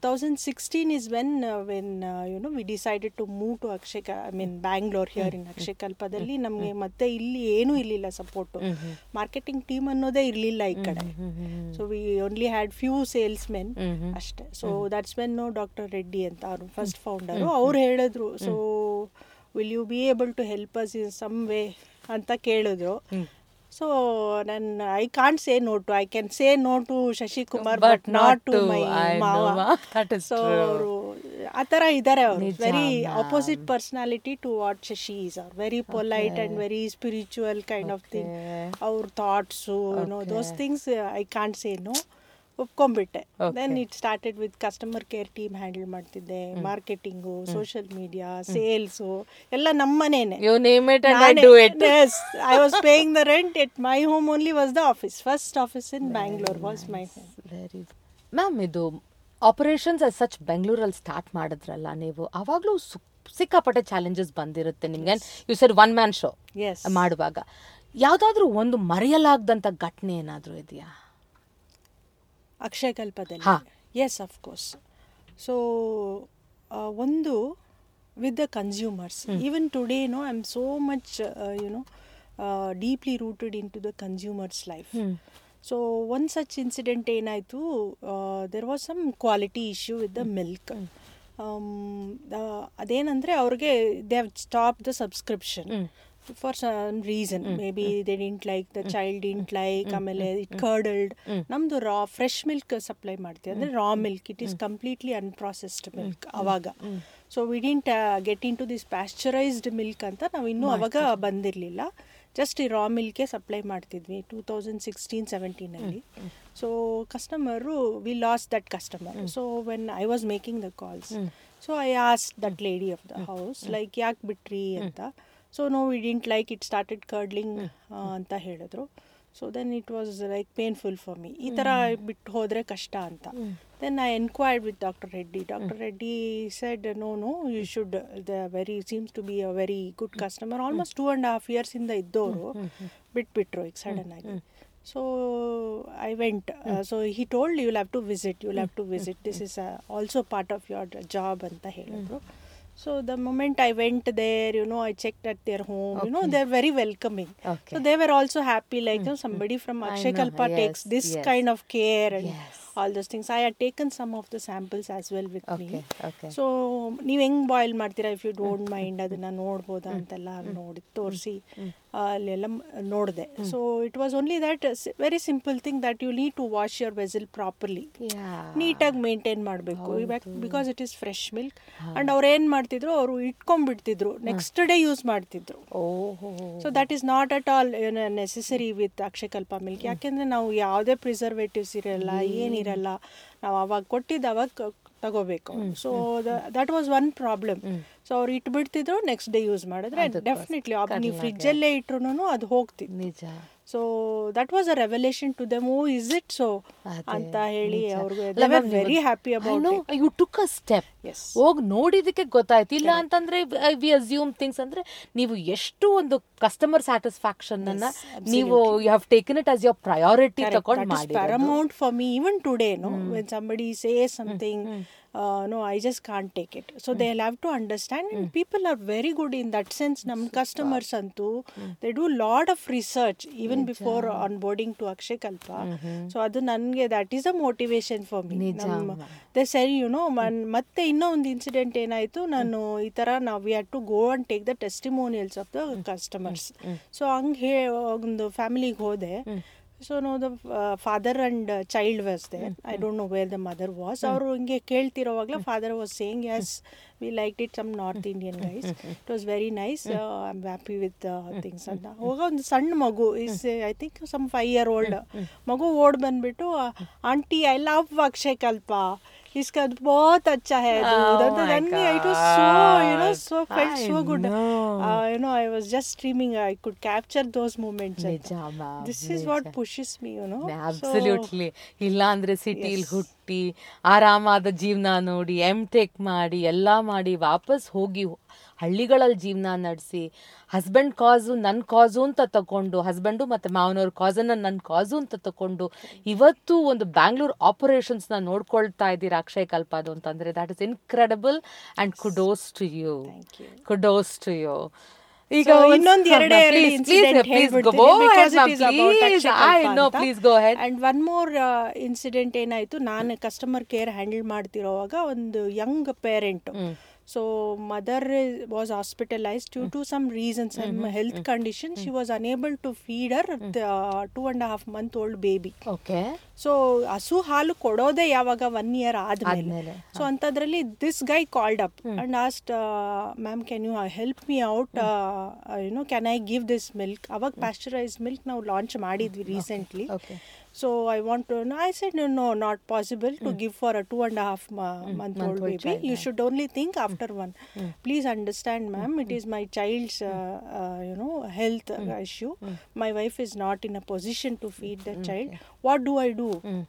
2016 is when uh, when uh, you know we decided to move to Akshay Ka- I mean Bangalore here in Akshay Kalpaದಲ್ಲಿ ನಮಗೆ ಮತ್ತೆ ಇಲ್ಲಿ ಏನೂ ಇರಲಿಲ್ಲ ಸಪೋರ್ಟ್ ಮಾರ್ಕೆಟಿಂಗ್ ಟೀಮ್ ಅನ್ನೋದೇ ಇರಲಿಲ್ಲ ಈ ಕಡೆ so we only had few salesmen ಅಷ್ಟೇ so that's when no doctor Reddy ಅಂತ ಅವರು ಫಸ್ಟ್ ಫೌಂಡರು ಅವ್ರು ಹೇಳಿದ್ರು so will you be able to help us in some way ಅಂತ ಕೇಳಿದ್ರು ಸೊ ನನ್ನ I can't say no to I can say no to Shashikumar But but not not to to- my I know, ಮಾವ ma. That is so true. ಅವರು ಆ ಥರ ಇದ್ದಾರೆ ಅವರು ನಿಜ, very ma'am. Opposite personality to what Shashi is ಅವ್ರು very polite and very spiritual kind of thing Okay. ಅವ್ರ thoughts no Okay. Those things I can't say no ಒಪ್ಕೊಂಡ್ಬಿಟ್ಟೆ Okay. Then it started with customer care team handle ಮಾಡ್ತಿದ್ದೆ ಮಾರ್ಕೆಟಿಂಗು ಸೋಷಿಯಲ್ ಮೀಡಿಯಾ ಸೇಲ್ಸು ಎಲ್ಲ ನಮ್ಮನೇನೆ you name it and I do it Yes, I was paying the rent. At my home only was the office. First office in Bangalore was my home. Very ma'am ಇದು ಆಪರೇಷನ್ಸ್ ಅಸ್ ಸಚ್ ಬೆಂಗಳೂರಲ್ಲಿ ಸ್ಟಾರ್ಟ್ ಮಾಡಿದ್ರಲ್ಲ ನೀವು ಅವಾಗಲೂ ಸಿಕ್ಕಾಪಟ್ಟೆ ಚಾಲೆಂಜಸ್ ಬಂದಿರುತ್ತೆ ನಿಮ್ಗೆ you sir one man show Yes. ಮಾಡುವಾಗ ಯಾವುದಾದ್ರೂ ಒಂದು ಮರೆಯಲಾಗದಂಥ ಘಟನೆ ಏನಾದರೂ ಇದೆಯಾ ಅಕ್ಷಯ ಕಲ್ಪದಲ್ಲಿ ಹಾ. ಎಸ್ ಅಫ್ಕೋರ್ಸ್ ಸೊ ಒಂದು with the consumers even today no I am so much you know deeply rooted in to the consumers life so one such incident ಏನಾಯಿತು there was some quality issue with the milk ಅದೇನಂದರೆ ಅವ್ರಿಗೆ they have stop the subscription for some reason maybe they didn't like the child didn't like ಆಮೇಲೆ ಇಟ್ ಕರ್ಡಲ್ಡ್ ನಮ್ದು ರಾ ಫ್ರೆಶ್ ಮಿಲ್ಕ್ ಸಪ್ಲೈ ಮಾಡ್ತೀವಿ ಅಂದರೆ raw milk it is completely unprocessed milk ಅವಾಗ so we didn't get in to this pasteurised milk ಅಂತ ನಾವು ಇನ್ನೂ ಅವಾಗ ಬಂದಿರಲಿಲ್ಲ ಜಸ್ಟ್ ಈ ರಾ ಮಿಲ್ಕೆ ಸಪ್ಲೈ ಮಾಡ್ತಿದ್ವಿ ಟೂ ತೌಸಂಡ್ ಸಿಕ್ಸ್ಟೀನ್ ಸೆವೆಂಟೀನಲ್ಲಿ so customer we lost that customer so when I was making the calls so I ಆಸ್ that lady of the house like ಯಾಕೆ ಬಿಟ್ರಿ ಅಂತ so no we didn't like it started curdling ಅಂತ ಹೇಳಿದ್ರು so then it was like painful for me ಈ ಥರ ಬಿಟ್ಟು ಹೋದರೆ ಕಷ್ಟ ಅಂತ then I enquired with doctor Reddy doctor Reddy said no no you should the very seems to be a very good customer almost two and half ಇಯರ್ಸಿಂದ ಇದ್ದವರು ಬಿಟ್ಬಿಟ್ರು ಈಗ ಸಡನ್ ಆಗಿ so I went so he told you have to visit you have to visit this is also part of your job ಅಂತ ಹೇಳಿದ್ರು so the moment I went there you know I check at their home you know they are very welcoming Okay. So they were also happy like you know, somebody from I Akshay know, Kalpa yes, takes this yes. kind of care and Yes. all those things. I had taken some of the samples as well with Okay, me. okay. So ನೀವು ಹೆಂಗ್ ಬಾಯ್ಲ್ ಮಾಡ್ತೀರಾ ಇಫ್ ಯು ಡೋಂಟ್ ಮೈಂಡ್ ಅದನ್ನ ನೋಡ್ಬೋದಾ ಅಂತೆಲ್ಲ ನೋಡಿ ತೋರಿಸಿ ಅಲ್ಲೆಲ್ಲ ನೋಡಿದೆ so it was only that very simple thing that you need to wash your vessel properly ನೀಟಾಗಿ ಮೇಂಟೈನ್ ಮಾಡಬೇಕು because it is fresh milk and ಅವ್ರು ಏನು ಮಾಡ್ತಿದ್ರು ಅವರು ಇಟ್ಕೊಂಡ್ಬಿಡ್ತಿದ್ರು ನೆಕ್ಸ್ಟ್ ಡೇ ಯೂಸ್ ಮಾಡ್ತಿದ್ರು ಓಹೋ so that is not at all necessary with Akshayakalpa milk ಯಾಕೆಂದರೆ ನಾವು ಯಾವುದೇ ಪ್ರಿಸರ್ವೇಟಿವ್ಸ್ ಇರಲ್ಲ ಏನಿರಲ್ಲ ನಾವು ಅವಾಗ ಕೊಟ್ಟಿದ್ದು ಅವಾಗ ಕ- ತಗೋಬೇಕು so that was one problem so ಅವ್ರು ಇಟ್ಬಿಡ್ತಿದ್ರು ನೆಕ್ಸ್ಟ್ ಡೇ ಯೂಸ್ ಮಾಡಿದ್ರೆ ಡೆಫಿನೆಟ್ಲಿ ನೀವು ಫ್ರಿಜ್ಜಲ್ಲೇ ಇಟ್ರು ಅದು ಹೋಗ್ತಿತ್ತು ನಿಜ so that was a revolution to them oh is it so ಅದೇ, ಅಂತ ಹೇಳಿ ನಿಜ. ಅವ್ರಿಗೆ ಅಲ್ಲ ma'am, ವೆರಿ ನೀವು- happy I about know, you took a step. Yes. ಹೋಗ್ ನೋಡಿದಕ್ಕೆ ಗೊತ್ತಾಯ್ತು ಇಲ್ಲ ಅಂತಂದ್ರೆ ವಿ ಅಸ್ಯೂಮ್ ಥಿಂಗ್ಸ್ ಅಂದ್ರೆ ನೀವು ಎಷ್ಟು ಒಂದು ಕಸ್ಟಮರ್ ಸ್ಯಾಟಿಸ್ಫ್ಯಾಕ್ಷನ್ ಅನ್ನ ನೀವು you have taken it as your priority ತಗೊಂಡು ಮಾಡಿ paramount for me even today no when somebody says something uh, no i just can't take it so they'll have to understand and people are very good in that sense nam customers antu they do lot of research even before onboarding to akshay kalpa so ಅದು ನನಗೆ that is a motivation for me ನಿಜ ನಮ್ಮ ದೇ ಸರಿ ಯು ನೋ ಮತ್ತೆ ಇನ್ನೂ ಒಂದು ಇನ್ಸಿಡೆಂಟ್ ಏನಾಯಿತು ನಾನು ಈ ಥರ ನಾವು we had to go and take the testimonials of the customers so ಹಂಗೆ ಹೇ ಒಂದು ಫ್ಯಾಮಿಲಿಗೆ ಹೋದೆ so no the father and child was there I don't know where the mother was ಅವರು ಹಿಂಗೆ ಕೇಳ್ತಿರೋವಾಗಲೇ father was saying yes we like it some north Indian guys it was very nice I am happy with things ಅಂತ ಹೋಗ ಒಂದು ಸಣ್ಣ ಮಗು is I think some five year old ಮಗು ಓಡ್ ಬಂದ್ಬಿಟ್ಟು ಆಂಟಿ ಐ ಲವ್ ಅಕ್ಷಯ್ ಕಲ್ಪ इसका बहुत अच्छा है Oh दूध and my then it was so you know so felt I so good know. uh, you know I was just dreaming I could capture those moments ಅಂತ. ನಿಜ ma'am, this is what ನಿಜ. pushes me you know So, absolutely ಇಲ್ಲ ಅಂದ್ರೆ ಸಿಟಿಲಿ Yes. ಹುಟ್ಟಿ ಆರಾಮಾದ ಜೀವನ ನೋಡಿ ಎಮ್ ಟೆಕ್ ಮಾಡಿ ಎಲ್ಲ ಮಾಡಿ ವಾಪಸ್ ಹೋಗಿ ಹಳ್ಳಿಗಳಲ್ಲಿ ಜೀವನ ನಡೆಸಿ ಹಸ್ಬೆಂಡ್ ಕಾಸು ನನ್ನ ಕಾಸು ಅಂತ ತಕೊಂಡು ಹಸ್ಬೆಂಡು ಮತ್ತು ಮಾವನವ್ರ ಕಾಸನ್ನ ನನ್ನ ಕಾಸು ಅಂತ ತಕೊಂಡು ಇವತ್ತು ಒಂದು ಬ್ಯಾಂಗ್ಳೂರ್ ಆಪರೇಷನ್ಸ್ನ ನೋಡ್ಕೊಳ್ತಾ ಇದ್ದೀರಾ ಅಕ್ಷಯ್ ಕಲ್ಪಾದು ಅಂತಂದ್ರೆ that is incredible and kudos to you Thank you. Kudos to you ಈಗ So, ಒಂದ್- ಇನ್ನೊಂದು ಎರಡೇ Please, ಎರಡು please, incident please, please, ಹೇಳ್ಬಿಡ್ತೀನಿ go ahead, because it ma'am, is about please. Akshay I Kalpa know, ಅಂತ. please go ahead. And one more incident ಏನಾಯಿತು ನಾನು ಕಸ್ಟಮರ್ ಕೇರ್ ಹ್ಯಾಂಡಲ್ ಮಾಡ್ತಿರೋವಾಗ ಒಂದು young parent so mother was hospitalise due to some reasons health condition she was unable to feed her two and half month old baby okay so ಹಸು ಹಾಲು ಕೊಡೋದೇ ಯಾವಾಗ ಒನ್ ಇಯರ್ ಆದ್ಮೇಲೆ ಆದ್ಮೇಲೆ, ಸೊ ಅಂಥದ್ರಲ್ಲಿ this guy called up and asked ma'am can you help me out you know can I give this milk ಅವಾಗ ಪ್ಯಾಸ್ಚರೈಸ್ ಮಿಲ್ಕ್ ನಾವು ಲಾಂಚ್ ಮಾಡಿದ್ವಿ recently okay. So I want to I said no not possible to give for a two and half month old Month-old baby child, you yeah. Should only think after one please understand ma'am it is my child's you know health issue my wife is not in a position to feed the child what do I do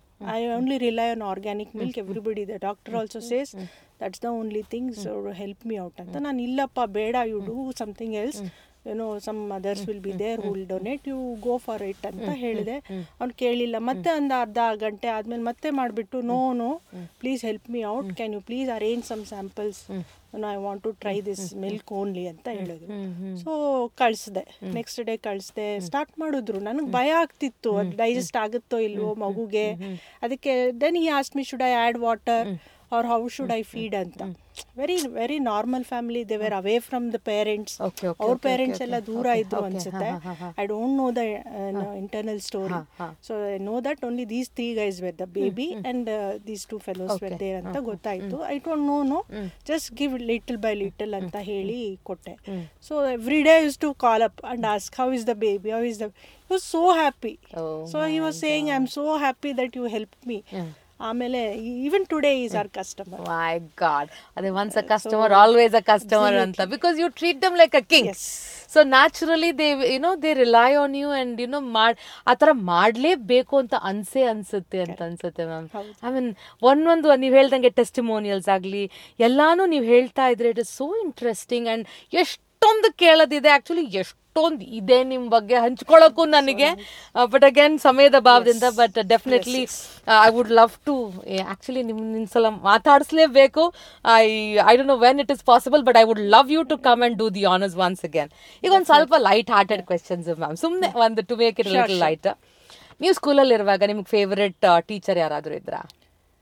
I only rely on organic milk. Everybody, the doctor also says that's the only thing. So help me out. ಅಂತ ನಾನು ಇಲ್ಲಪ್ಪ ಬೇಡ you do something else you know some others will be there will donate you go for it ಅಂತ ಹೇಳಿದೆ ಅವ್ನು ಕೇಳಿಲ್ಲ ಮತ್ತೆ ಒಂದು ಅರ್ಧ ಗಂಟೆ ಆದ್ಮೇಲೆ ಮತ್ತೆ ಮಾಡಿಬಿಟ್ಟು no no please help me out can you please arrange some samples I want to try this milk only ಅಂತ ಹೇಳಿದ್ರು ಸೊ ಕಳಿಸ್ದೆ ನೆಕ್ಸ್ಟ್ ಡೇ ಕಳಿಸ್ದೆ ಸ್ಟಾರ್ಟ್ ಮಾಡಿದ್ರು ನನಗೆ ಭಯ ಆಗ್ತಿತ್ತು ಅದು ಡೈಜೆಸ್ಟ್ ಆಗುತ್ತೋ ಇಲ್ವೋ ಮಗುಗೆ ಅದಕ್ಕೆ ದೆನ್ ಈ asked me should I add water or how should I feed ಅಂತ very very normal family they were away from the parents Okay, okay, ಅವ್ರ okay, ಪೇರೆಂಟ್ಸ್ okay, ಎಲ್ಲ okay. ದೂರ Okay, ಇದ್ರು okay. ಅನ್ಸುತ್ತೆ ಹಾ, ಹಾ, ಹಾ. I don't know the internal story ಹಾ, ಹಾ. So I know that only these three guys were the baby and these two fellows were Okay. There ಅಂತ ಗೊತ್ತಾಯ್ತು I don't know no just give little by little ಅಂತ ಹೇಳಿ ಕೊಟ್ಟೆ so every day used to call up and ask how is the baby how is the was so happy Oh so he was saying I am so happy that you help me Yeah. ಆಮೇಲೆ even today is our customer my god ಅದೇ once a customer always a customer ಅಂತ because you treat them like a king Yes. So naturally they you know they rely on you and you know ಮಾಡ್ ಆ ಥರ ಮಾಡಲೇಬೇಕು ಅಂತ ಅನ್ಸೇ ಅನ್ಸುತ್ತೆ ಅಂತ ಅನ್ಸುತ್ತೆ ಮ್ಯಾಮ್ ಹೌದು. ಐ ಮೀನ್ ಒಂದೊಂದು ನೀವು ಹೇಳ್ದಂಗೆ ಟೆಸ್ಟಿಮೋನಿಯಲ್ಸ್ ಆಗಲಿ ಎಲ್ಲಾನು ನೀವು ಹೇಳ್ತಾ ಇದ್ರೆ it is so interesting and ಎಷ್ಟೊಂದು ಕೇಳೋದಿದೆ ಆ್ಯಕ್ಚುಲಿ ಎಷ್ಟೊಂದು ಇದೆ ನಿಮ್ಮ ಬಗ್ಗೆ ಹಂಚ್ಕೊಳ್ಳೋಕ್ಕೂ ನನಗೆ ಬಟ್ ಅಗೇನ್ ಸಮಯದ ಭಾವದಿಂದ but definitely I would love to actually ನಿಮ್ಮ ನಿನ್ಸಲ ಮಾತಾಡಿಸ್ಲೇಬೇಕು I I don't know when it is possible but I would love you to come and do the honours once again ಈಗ ಒಂದು ಸ್ವಲ್ಪ ಲೈಟ್ ಹಾರ್ಟೆಡ್ ಕ್ವೆಶನ್ಸ್ ಮ್ಯಾಮ್ ಸುಮ್ಮನೆ ಒಂದು to make it Sure, little sure. Light ನೀವು ಸ್ಕೂಲಲ್ಲಿ ಇರುವಾಗ ನಿಮ್ಗೆ ಫೇವರೆಟ್ ಟೀಚರ್ ಯಾರಾದರೂ ಇದ್ರಾ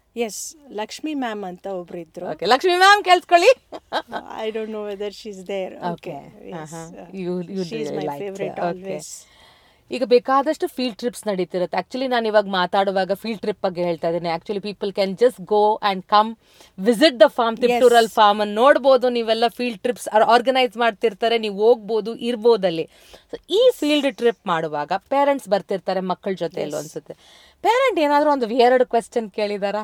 ಎಸ್ ಲಕ್ಷ್ಮಿ ಮ್ಯಾಮ್ ಅಂತ ಒಬ್ರು ಇದ್ರು ಓಕೆ ಲಕ್ಷ್ಮಿ ಮ್ಯಾಮ್ ಕೇಳಿಸ್ಕೊಳ್ಳಿ I don't know whether she's there okay You- you she's really my liked her. Favourite Okay. Always ಈಗ ಬೇಕಾದಷ್ಟು ಫೀಲ್ಡ್ ಟ್ರಿಪ್ಸ್ ನಡೀತಿರುತ್ತೆ ಆಕ್ಚುಲಿ ನಾನು ಇವಾಗ ಮಾತಾಡುವಾಗ ಫೀಲ್ಡ್ ಟ್ರಿಪ್ ಬಗ್ಗೆ ಹೇಳ್ತಾ ಇದ್ದೀನಿ actually people can just go and come visit the farm ತಿಪ್ಟೂರಲ್ ಫಾರ್ಮ್ ಅನ್ನು ನೋಡ್ಬೋದು ನೀವೆಲ್ಲ ಫೀಲ್ಡ್ ಟ್ರಿಪ್ಸ್ ಆರ್ಗನೈಸ್ ಮಾಡ್ತಿರ್ತಾರೆ ನೀವು ಹೋಗ್ಬೋದು ಇರ್ಬೋದಲ್ಲಿ So, ಈ ಫೀಲ್ಡ್ ಟ್ರಿಪ್ ಮಾಡುವಾಗ ಪೇರೆಂಟ್ಸ್ ಬರ್ತಿರ್ತಾರೆ ಮಕ್ಕಳ ಜೊತೆ ಎಲ್ಲೋ ಅನ್ಸುತ್ತೆ ಪೇರೆಂಟ್ ಏನಾದರೂ ಒಂದು ಎರಡು ಕ್ವೆಶನ್ ಕೇಳಿದಾರಾ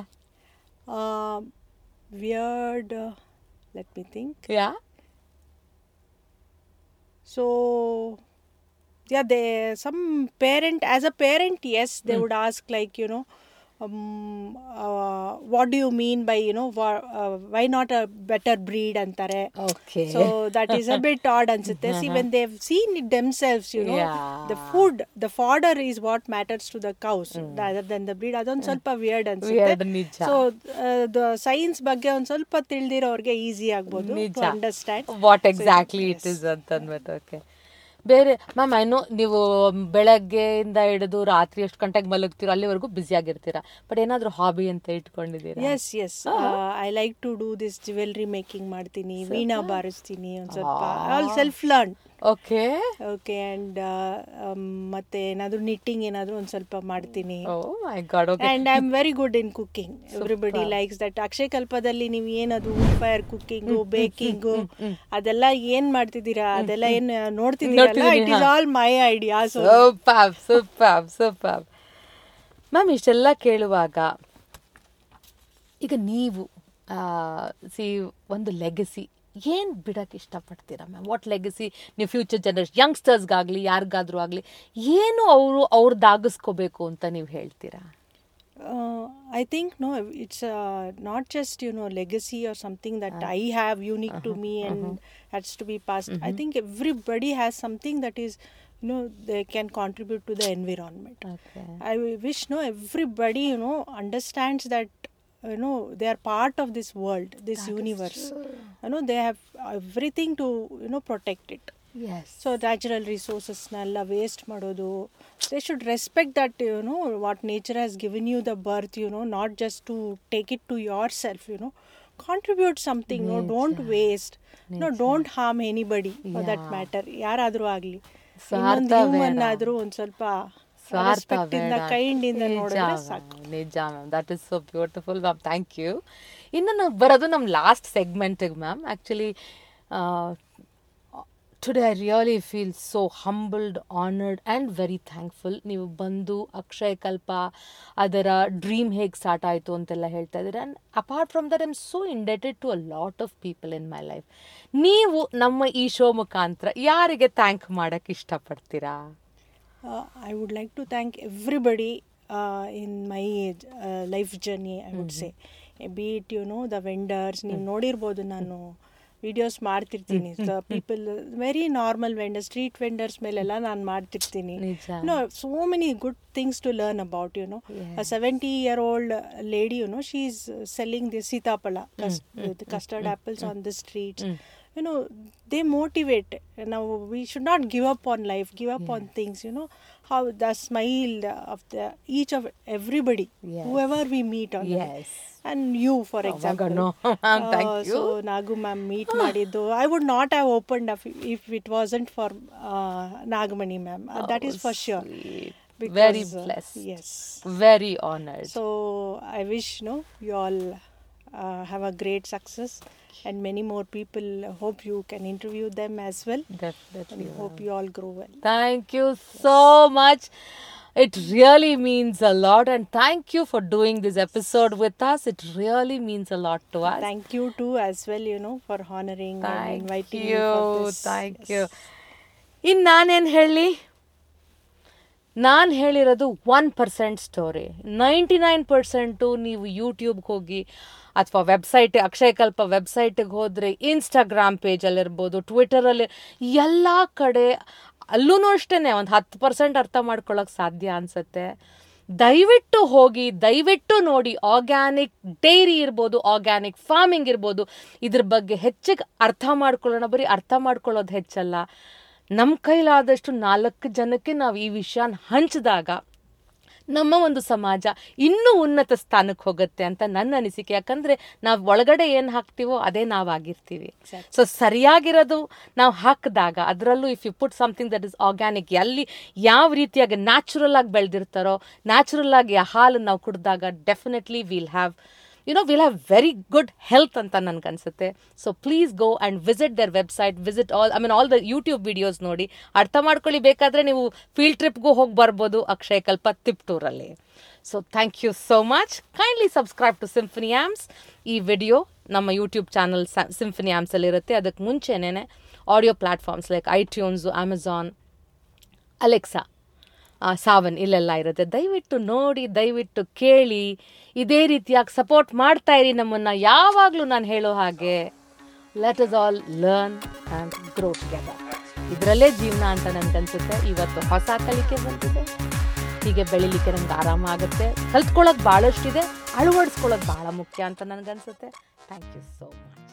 weird let me think yeah So, yeah, they some parent as a parent, yes, they would ask like you know, um, uh, what do you mean by you know, wha- uh, why not a better breed antare. Okay So that is a bit odd ansute. See, when they've seen it themselves, you know, the Yeah. food, the fodder is what matters to the cows rather than the breed. ಅದೊಂದು ಸ್ವಲ್ಪ weird Weird, ಅನ್ಸುತ್ತೆ ನಿಜ. ಸೊ ದ ಸೈನ್ಸ್ ಬಗ್ಗೆ ಒಂದು ಸ್ವಲ್ಪ ತಿಳಿದಿರೋರಿಗೆ ಈಸಿ ಆಗ್ಬೋದು ನಿಜ to understand what exactly it is ಅಂತ ಅಂದ್ಬಿಟ್ಟು ಓಕೆ ಬೇರೆ ಮ್ಯಾಮ್ ಐನೋ ನೀವು ಬೆಳಗ್ಗೆಯಿಂದ ಹಿಡಿದು ರಾತ್ರಿ ಎಷ್ಟು ಗಂಟೆಗೆ ಮಲಗ್ತೀರೋ ಅಲ್ಲಿವರೆಗೂ ಬ್ಯುಸಿ ಆಗಿರ್ತೀರಾ ಬಟ್ ಏನಾದರೂ ಹಾಬಿ ಅಂತ ಇಟ್ಕೊಂಡಿದ್ದೀರಾ yes yes I like to do this jewellery making ಮಾಡ್ತೀನಿ ವೀಣಾ ಬಾರಿಸ್ತೀನಿ ಒಂದು ಸ್ವಲ್ಪ all self learn okay okay and ಮತ್ತೆ ಏನಾದರೂ ನಿಟ್ಟಿಂಗ್ ಏನಾದರೂ ಒಂದು ಸ್ವಲ್ಪ ಮಾಡ್ತೀನಿ oh my god okay and I am very good in cooking everybody likes that Akshaya ಕಲ್ಪದಲ್ಲಿ ನೀವು ಏನದು ಫೈರ್ ಕುಕ್ಕಿಂಗು ಬೇಕಿಂಗು ಅದೆಲ್ಲ ಏನ್ ಮಾಡ್ತಿದ್ದೀರಾ ಅದೆಲ್ಲ ಏನ್ ನೋಡ್ತಿದ್ದೀರಲ್ಲ it is all my idea so super super super ma'am ಇಷ್ಟೆಲ್ಲ ಕೇಳುವಾಗ ಈಗ ನೀವು ಸಿ ಒಂದು ಲೆಗಸಿ ಏನು ಬಿಡಕ್ಕೆ ಇಷ್ಟಪಡ್ತೀರಾ ಮ್ಯಾಮ್ ವಾಟ್ ಲೆಗಸಿ ನೀವು ಫ್ಯೂಚರ್ ಜನರೇಷನ್ ಯಂಗ್ಸ್ಟರ್ಸ್ಗಾಗಲಿ ಯಾರಿಗಾದ್ರೂ ಆಗಲಿ ಏನು ಅವರು ಅವ್ರದ್ದಾಗಿಸ್ಕೋಬೇಕು ಅಂತ ನೀವು ಹೇಳ್ತೀರಾ I think no, it's uh, not just you know legacy or something that I have unique to me and has to be passed. I think everybody has something that is you know they can contribute to the environment. Okay I wish no everybody you know understands that you know they are part of this world, this universe. You know they have everything to you know protect it. Yes so natural ರಿಸೋರ್ಸಸ್ನೆಲ್ಲ ವೇಸ್ಟ್ ಮಾಡೋದು they should respect that you know what nature has given you the birth you know not just to take it to ಯೋರ್ ಸೆಲ್ಫ್ you know contribute something no don't waste no don't harm anybody for that matter ಯಾರಾದರೂ ಆಗಲಿ ಸ್ವಾರ್ಥ ಹ್ಯೂಮನ್ ಬೇಡ. ಆದರೂ ಒಂದು ಸ್ವಲ್ಪ ಸ್ವಾರ್ಥ respect ಇಂದ ಬೇಡ. ಕೈಂಡ್ ಇಂದ ನಿಜ ನೋಡಿದ್ರೆ ma'am, ಸಾಕು ನಿಜ ma'am that is so beautiful ma'am thank you ಇನ್ನು ನಾವು ಬರೋದು ನಮ್ಮ ಲಾಸ್ಟ್ ಸೆಗ್ಮೆಂಟಿಗೆ ma'am actually today I really feel so humbled honoured and very thankful ನೀವು ಬಂದು ಅಕ್ಷಯ ಕಲ್ಪ ಅದರ ಡ್ರೀಮ್ ಹೇಗೆ ಸ್ಟಾರ್ಟ್ ಆಯಿತು ಅಂತೆಲ್ಲ ಹೇಳ್ತಾ ಇದ್ದೀರಾ and apart from that I'm so indebted to a lot of people in my life ನೀವು ನಮ್ಮ ಈ ಶೋ ಮುಖಾಂತರ ಯಾರಿಗೆ ಥ್ಯಾಂಕ್ ಮಾಡೋಕ್ಕೆ ಇಷ್ಟಪಡ್ತೀರಾ Uh, I would like to thank everybody uh, in my uh, life journey, I would say. Be it, you know, the vendors, ನೀವು ನೋಡಿರ್ಬೋದು ನಾನು ವಿಡಿಯೋಸ್ ಮಾಡ್ತಿರ್ತೀನಿ people very normal vendor street vendors ಮೇಲೆಲ್ಲ ನಾನು ಮಾಡ್ತಿರ್ತೀನಿ ನಿಜ. No so many good things to learn about you know seventy year old lady you know she is selling the sitaphal custard apples on the streets you know they motivate now we should not give up on life give up on things you know how the smile of the each of everybody Yes. whoever we meet on the way. Yes. and you for Oh my example God, no. Ma'am, thank Uh, you. so nagu ma'am meet ಮಾಡಿದ್ದು i would not have opened up if it wasn't for uh, nagmani ma'am Uh, that is for sure Sweet. Because, Very uh, blessed. yes Very honored. so I wish no you all uh, have a great success and many more people hope you can interview them as well Definitely. and hope you all grow well. Thank you so much. It really means a lot, and thank you for doing this episode with us. It really means a lot to us. Thank you too as well, you know, for honoring and Thank inviting you. me for this. Thank Yes. you. ಇನ್ನು ನಾನೇನು ಹೇಳಿ ನಾನು ಹೇಳಿರೋದು one percent story ninety nine percent ನೀವು ಯೂಟ್ಯೂಬ್ಗೆ ಹೋಗಿ ಅಥವಾ ವೆಬ್ಸೈಟ್ ಅಕ್ಷಯಕಲ್ಪ ವೆಬ್ಸೈಟಿಗೆ ಹೋದರೆ ಇನ್ಸ್ಟಾಗ್ರಾಮ್ ಪೇಜಲ್ಲಿರ್ಬೋದು ಟ್ವಿಟರಲ್ಲಿ ಎಲ್ಲ ಕಡೆ ಅಲ್ಲೂ ಅಷ್ಟೇ ಒಂದು ಹತ್ತು ಪರ್ಸೆಂಟ್ ಅರ್ಥ ಮಾಡ್ಕೊಳ್ಳೋಕೆ ಸಾಧ್ಯ ಅನಿಸುತ್ತೆ ದಯವಿಟ್ಟು ಹೋಗಿ ದಯವಿಟ್ಟು ನೋಡಿ ಆರ್ಗ್ಯಾನಿಕ್ ಡೈರಿ ಇರ್ಬೋದು ಆರ್ಗ್ಯಾನಿಕ್ ಫಾರ್ಮಿಂಗ್ ಇರ್ಬೋದು ಇದ್ರ ಬಗ್ಗೆ ಹೆಚ್ಚಿಗೆ ಅರ್ಥ ಮಾಡ್ಕೊಳ್ಳೋಣ ಬರೀ ಅರ್ಥ ಮಾಡ್ಕೊಳ್ಳೋದು ಹೆಚ್ಚಲ್ಲ ನಮ್ಮ ಕೈಲಾದಷ್ಟು ನಾಲ್ಕು ಜನಕ್ಕೆ ನಾವು ಈ ವಿಷಯನ ಹಂಚಿದಾಗ ನಮ್ಮ ಒಂದು ಸಮಾಜ ಇನ್ನೂ ಉನ್ನತ ಸ್ಥಾನಕ್ಕೆ ಹೋಗುತ್ತೆ ಅಂತ ನನ್ನ ಅನಿಸಿಕೆ ಯಾಕಂದ್ರೆ ನಾವು ಒಳಗಡೆ ಏನು ಹಾಕ್ತೀವೋ ಅದೇ ನಾವಾಗಿರ್ತೀವಿ ಸೊ ಸರಿಯಾಗಿರೋದು ನಾವು ಹಾಕಿದಾಗ ಅದರಲ್ಲೂ if you put something that is organic ಎಲ್ಲಿ ಯಾವ ರೀತಿಯಾಗಿ ನ್ಯಾಚುರಲ್ ಆಗಿ ಬೆಳೆದಿರ್ತಾರೋ ನ್ಯಾಚುರಲ್ ಆಗಿ ಆ ಹಾಲು ನಾವು ಕುಡಿದಾಗ definitely will have you know will have very good health ಅಂತ ನನ್ಗನ್ಸುತ್ತೆ so please go and visit their website visit all I mean all the YouTube videos ನೋಡಿ ಅರ್ಥ ಮಾಡ್ಕೊಳ್ಳಿ ಬೇಕಾದರೆ ನೀವು ಫೀಲ್ಡ್ ಟ್ರಿಪ್ಗೂ ಹೋಗಿ ಬರ್ಬೋದು ಅಕ್ಷಯ ಕಲ್ಪ ತಿಪ್ಟೂರಲ್ಲಿ so thank you so much kindly subscribe to Symphony ಆ್ಯಮ್ಸ್ ಈ ವಿಡಿಯೋ ನಮ್ಮ ಯೂಟ್ಯೂಬ್ ಚಾನಲ್ ಸಿಂಫನಿ ಆ್ಯಮ್ಸಲ್ಲಿರುತ್ತೆ ಅದಕ್ಕೆ ಮುಂಚೆನೇ audio platforms like iTunes Amazon Alexa ಆ, ಸಾವನ್ ಇಲ್ಲೆಲ್ಲ ಇರುತ್ತೆ ದಯವಿಟ್ಟು ನೋಡಿ ದಯವಿಟ್ಟು ಕೇಳಿ ಇದೇ ರೀತಿಯಾಗಿ ಸಪೋರ್ಟ್ ಮಾಡ್ತಾ ಇರಿ ನಮ್ಮನ್ನು ಯಾವಾಗಲೂ ನಾನು ಹೇಳೋ ಹಾಗೆ let us all learn and grow together ಇದರಲ್ಲೇ ಜೀವನ ಅಂತ ನನಗನ್ಸುತ್ತೆ ಇವತ್ತು ಹೊಸ ಕಲಿಕೆ ಬಂದಿದೆ ಹೀಗೆ ಬೆಳಿಲಿಕ್ಕೆ ನಮ್ಗೆ ಆರಾಮ ಆಗುತ್ತೆ ಕಲ್ತ್ಕೊಳ್ಳೋದು ಭಾಳಷ್ಟಿದೆ ಅಳವಡಿಸ್ಕೊಳ್ಳೋದು ಭಾಳ ಮುಖ್ಯ ಅಂತ ನನಗನ್ಸುತ್ತೆ ಥ್ಯಾಂಕ್ ಯು ಸೋ ಮಚ್